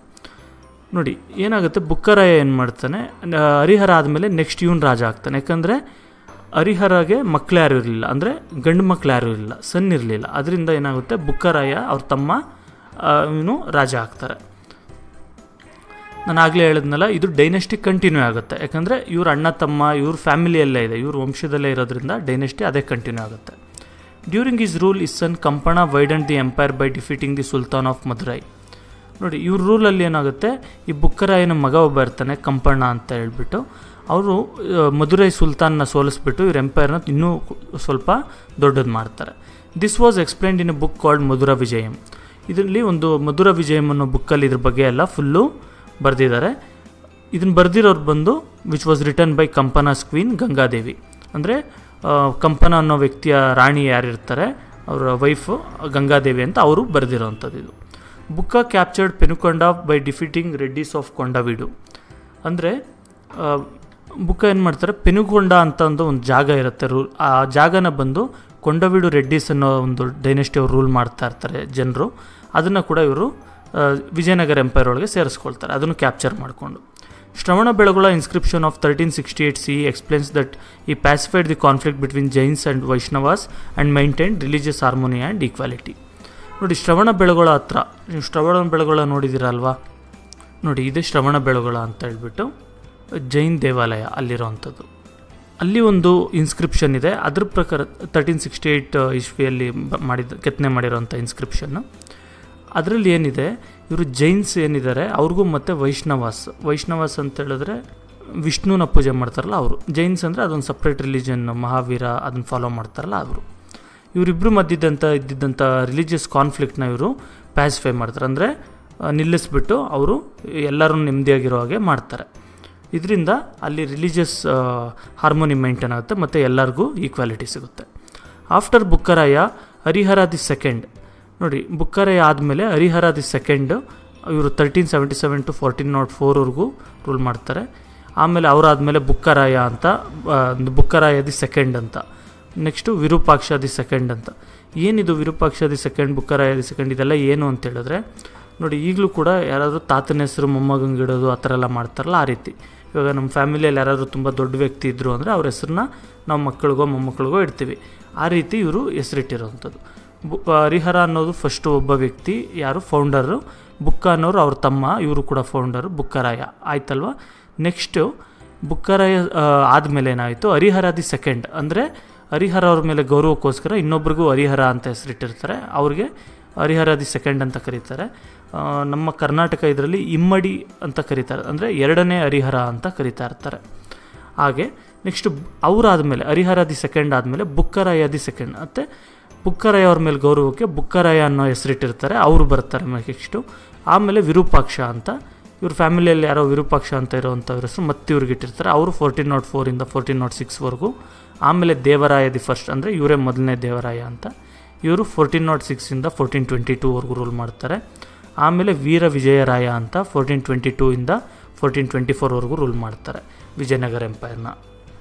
ನೋಡಿ ಏನಾಗುತ್ತೆ ಬುಕ್ಕರಾಯ ಏನು ಮಾಡ್ತಾನೆ ಆ, ಹರಿಹರ ಆದಮೇಲೆ ನೆಕ್ಸ್ಟ್ ಇವನು ರಾಜ ಆಗ್ತಾನೆ ಯಾಕಂದರೆ ಹರಿಹರಗೆ ಮಕ್ಳು ಯಾರು ಇರಲಿಲ್ಲ ಅಂದರೆ ಗಂಡು ಮಕ್ಳು ಯಾರು ಇರಲಿಲ್ಲ ಸನ್ ಇರಲಿಲ್ಲ ಅದರಿಂದ ಏನಾಗುತ್ತೆ ಬುಕ್ಕರಾಯ ಅವ್ರ ತಮ್ಮ ಇವನು ರಾಜ ಆಗ್ತಾರೆ ನಾನು ಆಗಲೇ ಹೇಳಿದ್ನಲ್ಲ ಇದು ಡೈನೆಸ್ಟಿ ಕಂಟಿನ್ಯೂ ಆಗುತ್ತೆ ಯಾಕಂದರೆ ಇವ್ರ ಅಣ್ಣ ತಮ್ಮ ಇವ್ರ ಫ್ಯಾಮಿಲಿಯಲ್ಲೇ ಇದೆ ಇವ್ರ ವಂಶದಲ್ಲೇ ಇರೋದ್ರಿಂದ ಡೈನೆಸ್ಟಿ ಅದೇ ಕಂಟಿನ್ಯೂ ಆಗುತ್ತೆ during his rule his son Kampana widened the empire by defeating the sultan of Madurai ನೋಡಿ ಇವ್ರ ರೂಲಲ್ಲಿ ಏನಾಗುತ್ತೆ ಈ ಬುಕ್ಕರಾಯನ ಮಗ ಒಬ್ಬ ಇರ್ತಾನೆ ಕಂಪಣ್ಣ ಅಂತ ಹೇಳ್ಬಿಟ್ಟು ಅವರು ಮದುರೈ ಸುಲ್ತಾನ್ನ ಸೋಲಿಸ್ಬಿಟ್ಟು ಇವ್ರ ಎಂಪೈರ್ನ ಇನ್ನೂ ಸ್ವಲ್ಪ ದೊಡ್ಡದು ಮಾಡ್ತಾರೆ this was explained in a book called Madhura Vijayam ಇದರಲ್ಲಿ ಒಂದು ಮಧುರ ವಿಜಯಂ ಅನ್ನೋ ಬುಕ್ಕಲ್ಲಿ ಇದ್ರ ಬಗ್ಗೆ ಎಲ್ಲ ಫುಲ್ಲು ಬರೆದಿದ್ದಾರೆ ಇದನ್ನು ಬರೆದಿರೋರು ಬಂದು which was written by Kampana's queen Gangadevi ಅಂದರೆ ಕಂಪನ ಅನ್ನೋ ವ್ಯಕ್ತಿಯ ರಾಣಿ ಯಾರಿರ್ತಾರೆ ಅವರ ವೈಫು ಗಂಗಾದೇವಿ ಅಂತ ಅವರು ಬರೆದಿರೋವಂಥದ್ದು ಇದು Bukka captured Penukonda by defeating Reddis of Kondaveedu ಅಂದರೆ ಬುಕ್ಕ ಏನು ಮಾಡ್ತಾರೆ ಪೆನುಕೊಂಡ ಅಂತ ಒಂದು ಒಂದು ಜಾಗ ಇರುತ್ತೆ ರೂಲ್ ಆ ಜಾಗನ ಬಂದು ಕೊಂಡವೀಡು ರೆಡ್ಡಿಸ್ ಅನ್ನೋ ಒಂದು ಡೈನೆಸ್ಟಿ ಅವ್ರು ರೂಲ್ ಮಾಡ್ತಾ ಇರ್ತಾರೆ ಜನರು ಅದನ್ನು ಕೂಡ ಇವರು ವಿಜಯನಗರ ಎಂಪೈರ್ ಒಳಗೆ ಸೇರಿಸ್ಕೊಳ್ತಾರೆ ಅದನ್ನು ಕ್ಯಾಪ್ಚರ್ ಮಾಡಿಕೊಂಡು Shravana Belagola inscription of thirteen sixty eight C explains that he pacified the conflict between Jains and Vaishnavas and maintain religious harmony and equality ನೋಡಿ ಶ್ರವಣ ಬೆಳಗೊಳ ಹತ್ರ ನೀವು ಶ್ರವಣ ಬೆಳಗೊಳ ನೋಡಿದ್ದೀರಲ್ವಾ ನೋಡಿ ಇದೆ ಶ್ರವಣ ಬೆಳಗೊಳ ಅಂತ ಹೇಳ್ಬಿಟ್ಟು ಜೈನ್ ದೇವಾಲಯ ಅಲ್ಲಿರೋವಂಥದ್ದು ಅಲ್ಲಿ ಒಂದು ಇನ್ಸ್ಕ್ರಿಪ್ಷನ್ ಇದೆ ಅದ್ರ ಪ್ರಕಾರ ತರ್ಟೀನ್ ಸಿಕ್ಸ್ಟಿ ಏಯ್ಟ್ ಇಸ್ವಿಯಲ್ಲಿ ಬ- ಮಾಡಿದ ಕೆತ್ತನೆ ಮಾಡಿರೋಂಥ ಇನ್ಸ್ಕ್ರಿಪ್ಷನ್ನು ಅದರಲ್ಲಿ ಏನಿದೆ ಇವರು ಜೈನ್ಸ್ ಏನಿದ್ದಾರೆ ಅವ್ರಿಗೂ ಮತ್ತು ವೈಷ್ಣವಾಸ್ ವೈಷ್ಣವಾಸ್ ಅಂತ ಹೇಳಿದ್ರೆ ವಿಷ್ಣುನ ಪೂಜೆ ಮಾಡ್ತಾರಲ್ಲ ಅವರು ಜೈನ್ಸ್ ಅಂದರೆ ಅದೊಂದು ಸಪ್ರೇಟ್ ರಿಲಿಜನ್ ಮಹಾವೀರ ಅದನ್ನು ಫಾಲೋ ಮಾಡ್ತಾರಲ್ಲ ಅವರು ಇವರಿಬ್ಬರು ಮಧ್ಯದಂಥ ಇದ್ದಿದ್ದಂಥ ರಿಲಿಜಿಯಸ್ ಕಾನ್ಫ್ಲಿಕ್ಟ್ನ ಇವರು ಪ್ಯಾಸಿಫೈ ಮಾಡ್ತಾರೆ ಅಂದರೆ ನಿಲ್ಲಿಸ್ಬಿಟ್ಟು ಅವರು ಎಲ್ಲರೂ ನೆಮ್ಮದಿಯಾಗಿರೋ ಹಾಗೆ ಮಾಡ್ತಾರೆ ಇದರಿಂದ ಅಲ್ಲಿ ರಿಲಿಜಿಯಸ್ ಹಾರ್ಮೋನಿ ಮೇಂಟೈನ್ ಆಗುತ್ತೆ ಮತ್ತು ಎಲ್ಲರಿಗೂ ಈಕ್ವಾಲಿಟಿ ಸಿಗುತ್ತೆ after Bukkaraya Harihara the second ನೋಡಿ ಬುಕ್ಕರಾಯ ಆದಮೇಲೆ ಹರಿಹರ ದಿ ಸೆಕೆಂಡ್ ಇವರು thirteen seventy seven to fourteen nought ಫೋರ್ವರೆಗೂ ರೂಲ್ ಮಾಡ್ತಾರೆ ಆಮೇಲೆ ಅವರಾದಮೇಲೆ ಬುಕ್ಕರಾಯ ಅಂತ ಆ, ಒಂದು ಬುಕ್ಕರಾಯ ದಿ ಸೆಕೆಂಡ್ ಅಂತ ನೆಕ್ಸ್ಟು ವಿರೂಪಾಕ್ಷ ದಿ ಸೆಕೆಂಡ್ ಅಂತ ಏನಿದು Virupaksha the second Bukkaraya the second ಇದೆಲ್ಲ ಏನು ಅಂತ ಹೇಳಿದ್ರೆ ನೋಡಿ ಈಗಲೂ ಕೂಡ ಯಾರಾದರೂ ತಾತನ ಹೆಸರು ಮೊಮ್ಮಗಂಗೆ ಇಡೋದು ಆ ಥರ ಎಲ್ಲ ಮಾಡ್ತಾರಲ್ಲ ಆ ರೀತಿ ಇವಾಗ ನಮ್ಮ ಫ್ಯಾಮಿಲಿಯಲ್ಲಿ ಯಾರಾದರೂ ತುಂಬ ದೊಡ್ಡ ವ್ಯಕ್ತಿ ಇದ್ದರು ಅಂದರೆ ಅವ್ರ ಹೆಸರನ್ನ ನಾವು ಮಕ್ಕಳಿಗೋ ಮೊಮ್ಮಕ್ಕಳಿಗೋ ಇಡ್ತೀವಿ ಆ ರೀತಿ ಇವರು ಹೆಸರಿಟ್ಟಿರೋವಂಥದ್ದು ಬು ಹರಿಹರ ಅನ್ನೋದು ಫಸ್ಟು ಒಬ್ಬ ವ್ಯಕ್ತಿ ಯಾರು ಫೌಂಡರು ಬುಕ್ಕ ಅನ್ನೋರು ಅವ್ರ ತಮ್ಮ ಇವರು ಕೂಡ ಫೌಂಡರು ಬುಕ್ಕರಾಯ ಆಯ್ತಲ್ವಾ ನೆಕ್ಸ್ಟು ಬುಕ್ಕರಾಯ ಆದಮೇಲೆ ಏನಾಯಿತು ಹರಿಹರ ದಿ ಸೆಕೆಂಡ್ ಅಂದರೆ ಹರಿಹರ ಅವ್ರ ಮೇಲೆ ಗೌರವಕ್ಕೋಸ್ಕರ ಇನ್ನೊಬ್ರಿಗೂ ಹರಿಹರ ಅಂತ ಹೆಸರಿಟ್ಟಿರ್ತಾರೆ ಅವ್ರಿಗೆ ಹರಿಹರ ದಿ ಸೆಕೆಂಡ್ ಅಂತ ಕರೀತಾರೆ ಆ, ನಮ್ಮ ಕರ್ನಾಟಕ ಇದರಲ್ಲಿ ಇಮ್ಮಡಿ ಅಂತ ಕರೀತಾರೆ ಅಂದರೆ ಎರಡನೇ ಹರಿಹರ ಅಂತ ಕರೀತಾ ಇರ್ತಾರೆ ಹಾಗೆ ನೆಕ್ಸ್ಟ್ ಅವರಾದಮೇಲೆ ಹರಿಹರ ದಿ ಸೆಕೆಂಡ್ ಆದಮೇಲೆ ಬುಕ್ಕರಾಯ ದಿ ಸೆಕೆಂಡ್ ಮತ್ತು ಬುಕ್ಕರಾಯ ಅವ್ರ ಮೇಲೆ ಗೌರವಕ್ಕೆ ಬುಕ್ಕರಾಯ ಅನ್ನೋ ಹೆಸರಿಟ್ಟಿರ್ತಾರೆ ಅವರು ಬರ್ತಾರೆ ನೆಕ್ಸ್ಟು ಆಮೇಲೆ ವಿರೂಪಾಕ್ಷ ಅಂತ ಇವ್ರ ಫ್ಯಾಮಿಲಿಯಲ್ಲಿ ಯಾರೋ ವಿರೂಪಾಕ್ಷ ಅಂತ ಇರೋವಂಥವ್ರ ಹೆಸರು ಮತ್ತೆ ಇವ್ರಿಗೆ ಇಟ್ಟಿರ್ತಾರೆ ಅವರು ಫೋರ್ಟೀನ್ ನಾಟ್ ಫೋರಿಂದ ಫೋರ್ಟೀನ್ ನಾಟ್ ಸಿಕ್ಸ್ವರೆಗೂ ಆಮೇಲೆ ದೇವರಾಯ ದಿ ಫಸ್ಟ್ ಅಂದರೆ ಇವರೇ ಮೊದಲನೇ ದೇವರಾಯ ಅಂತ ಇವರು ಫೋರ್ಟೀನ್ ನಾಟ್ ಸಿಕ್ಸಿಂದ ಫೋರ್ಟೀನ್ ಟ್ವೆಂಟಿ ಟೂವರೆಗೂ ರೂಲ್ ಮಾಡ್ತಾರೆ ಆಮೇಲೆ ವೀರ ವಿಜಯರಾಯ ಅಂತ ಫೋರ್ಟೀನ್ ಟ್ವೆಂಟಿ ಟೂ ಇಂದ ಫೋರ್ಟೀನ್ ಟ್ವೆಂಟಿ ಫೋರ್ವರೆಗೂ ರೂಲ್ ಮಾಡ್ತಾರೆ ವಿಜಯನಗರ ಎಂಪೈರ್ನ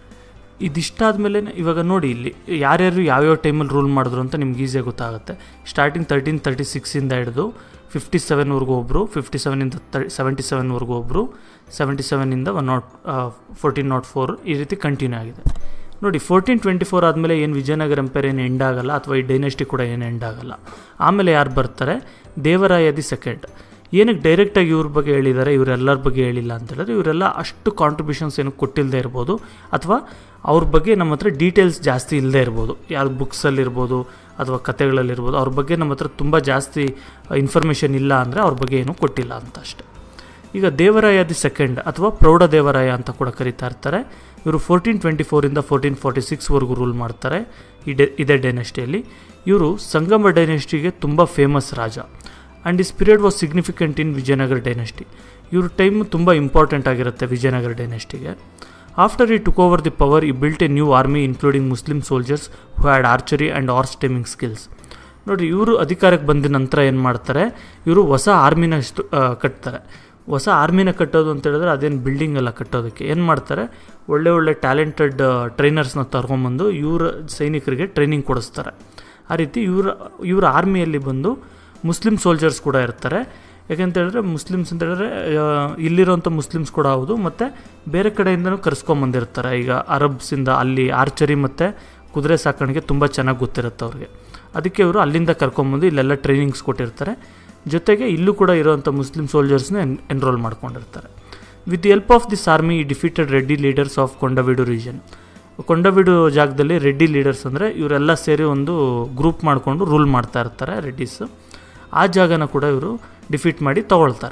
ಇದಿಷ್ಟಾದಮೇಲೆ ಇವಾಗ ನೋಡಿ ಇಲ್ಲಿ ಯಾರ್ಯಾರು ಯಾವ್ಯಾವ ಟೈಮಲ್ಲಿ ರೂಲ್ ಮಾಡಿದ್ರು ಅಂತ ನಿಮ್ಗೆ ಈಸಿಯಾಗಿ ಗೊತ್ತಾಗುತ್ತೆ ಸ್ಟಾರ್ಟಿಂಗ್ ತರ್ಟೀನ್ ತರ್ಟಿ ಸಿಕ್ಸಿಂದ ಹಿಡಿದು ಫಿಫ್ಟಿ ಸೆವೆನ್ವರೆಗೂ ಒಬ್ಬರು ಫಿಫ್ಟಿ ಸೆವೆನಿಂದ ತರ್ ಸೆವೆಂಟಿ ಸೆವೆನ್ವರೆಗೂ ಒಬ್ಬರು ಸೆವೆಂಟಿ ಸೆವೆನಿಂದ one nought fourteen nought four ಈ ರೀತಿ ಕಂಟಿನ್ಯೂ ಆಗಿದೆ ನೋಡಿ ಫೋರ್ಟೀನ್ ಟ್ವೆಂಟಿ ಫೋರ್ ಆದಮೇಲೆ ಏನು ವಿಜಯನಗರ ಎಂಪೈರ್ ಏನು ಎಂಡ್ ಆಗಲ್ಲ ಅಥವಾ ಈ ಡೈನೆಸ್ಟಿ ಕೂಡ ಏನು ಎಂಡ್ ಆಗಲ್ಲ ಆಮೇಲೆ ಯಾರು ಬರ್ತಾರೆ ದೇವರಾಯ ದಿ ಸೆಕೆಂಡ್ ಏನಕ್ಕೆ ಡೈರೆಕ್ಟಾಗಿ ಇವ್ರ ಬಗ್ಗೆ ಹೇಳಿದ್ದಾರೆ ಇವರೆಲ್ಲರ ಬಗ್ಗೆ ಹೇಳಿಲ್ಲ ಅಂತ ಹೇಳಿದ್ರೆ ಇವರೆಲ್ಲ ಅಷ್ಟು ಕಾಂಟ್ರಿಬ್ಯೂಷನ್ಸ್ ಏನು ಕೊಟ್ಟಿಲ್ಲದೆ ಇರ್ಬೋದು ಅಥವಾ ಅವ್ರ ಬಗ್ಗೆ ನಮ್ಮ ಹತ್ರ ಡೀಟೇಲ್ಸ್ ಜಾಸ್ತಿ ಇಲ್ಲದೆ ಇರ್ಬೋದು ಯಾರು ಬುಕ್ಸಲ್ಲಿರ್ಬೋದು ಅಥವಾ ಕತೆಗಳಲ್ಲಿರ್ಬೋದು ಅವ್ರ ಬಗ್ಗೆ ನಮ್ಮ ಹತ್ರ ತುಂಬ ಜಾಸ್ತಿ ಇನ್ಫಾರ್ಮೇಷನ್ ಇಲ್ಲ ಅಂದರೆ ಅವ್ರ ಬಗ್ಗೆ ಏನೂ ಕೊಟ್ಟಿಲ್ಲ ಅಂತ ಅಷ್ಟೆ ಈಗ ದೇವರಾಯ ದಿ ಸೆಕೆಂಡ್ ಅಥವಾ ಪ್ರೌಢ ದೇವರಾಯ ಅಂತ ಕೂಡ ಕರೀತಾ ಇರ್ತಾರೆ ಇವರು ಫೋರ್ಟೀನ್ ಟ್ವೆಂಟಿ ಫೋರಿಂದ ಫೋರ್ಟೀನ್ ಫಾರ್ಟಿ ಸಿಕ್ಸ್ವರೆಗೂ ರೂಲ್ ಮಾಡ್ತಾರೆ ಈ ಡೆ ಇದೇ ಡೈನೆಸ್ಟಿಯಲ್ಲಿ ಇವರು ಸಂಗಮ ಡೈನೆಸ್ಟಿಗೆ ತುಂಬ ಫೇಮಸ್ ರಾಜ and his period was significant in Vijayanagara dynasty ಇವ್ರ ಟೈಮ್ ತುಂಬ ಇಂಪಾರ್ಟೆಂಟ್ ಆಗಿರುತ್ತೆ ವಿಜಯನಗರ ಡೈನೆಸ್ಟಿಗೆ after he took over the power he built a new army including Muslim soldiers who had archery and horse riding skills ನೋಡಿರಿ ಇವರು ಅಧಿಕಾರಕ್ಕೆ ಬಂದ ನಂತರ ಏನು ಮಾಡ್ತಾರೆ ಇವರು ಹೊಸ ಆರ್ಮಿನ ಸ್ಟು- ಆ, ಕಟ್ತಾರೆ ಹೊಸ ಆರ್ಮಿನ ಕಟ್ಟೋದು ಅಂತ ಹೇಳಿದ್ರೆ ಅದೇನು ಬಿಲ್ಡಿಂಗ್ ಎಲ್ಲ ಕಟ್ಟೋದಕ್ಕೆ ಏನು ಮಾಡ್ತಾರೆ ಒಳ್ಳೆ ಒಳ್ಳೆ ಟ್ಯಾಲೆಂಟೆಡ್ ಟ್ರೈನರ್ಸ್ನ ತರ್ಕೊಂಬಂದು ಇವರ ಸೈನಿಕರಿಗೆ ಟ್ರೈನಿಂಗ್ ಕೊಡಿಸ್ತಾರೆ ಆ ರೀತಿ ಇವ್ರ ಇವ್ರ ಆರ್ಮಿಯಲ್ಲಿ ಬಂದು ಮುಸ್ಲಿಂ ಸೋಲ್ಜರ್ಸ್ ಕೂಡ ಇರ್ತಾರೆ ಯಾಕೆಂತ ಹೇಳಿದ್ರೆ ಮುಸ್ಲಿಮ್ಸ್ ಅಂತ ಹೇಳಿದ್ರೆ ಆ, ಇಲ್ಲಿರೋಂಥ ಮುಸ್ಲಿಮ್ಸ್ ಕೂಡ ಹೌದು ಮತ್ತು ಬೇರೆ ಕಡೆಯಿಂದನೂ ಕರೆಸ್ಕೊಂಬಂದಿರ್ತಾರೆ ಈಗ ಅರಬ್ಸಿಂದ ಅಲ್ಲಿ ಆರ್ಚರಿ ಮತ್ತು ಕುದುರೆ ಸಾಕಾಣಿಕೆ ತುಂಬ ಚೆನ್ನಾಗಿ ಗೊತ್ತಿರುತ್ತೆ ಅವ್ರಿಗೆ ಅದಕ್ಕೆ ಇವರು ಅಲ್ಲಿಂದ ಕರ್ಕೊಂಬಂದು ಇಲ್ಲೆಲ್ಲ ಟ್ರೈನಿಂಗ್ಸ್ ಕೊಟ್ಟಿರ್ತಾರೆ ಜೊತೆಗೆ ಇಲ್ಲೂ ಕೂಡ ಇರೋವಂಥ ಮುಸ್ಲಿಂ ಸೋಲ್ಜರ್ಸ್ನ ಎನ್ ಎನ್ರೋಲ್ ಮಾಡ್ಕೊಂಡಿರ್ತಾರೆ with the help of this army he defeated Reddi leaders of Kondaveedu region Kondaveedu ಜಾಗದಲ್ಲಿ ರೆಡ್ಡಿ ಲೀಡರ್ಸ್ ಅಂದರೆ ಇವರೆಲ್ಲ ಸೇರಿ ಒಂದು ಗ್ರೂಪ್ ಮಾಡಿಕೊಂಡು ರೂಲ್ ಮಾಡ್ತಾ ಇರ್ತಾರೆ ರೆಡ್ಡಿಸ್ ಆ ಜಾಗನ ಕೂಡ ಇವರು ಡಿಫೀಟ್ ಮಾಡಿ ತಗೊಳ್ತಾರೆ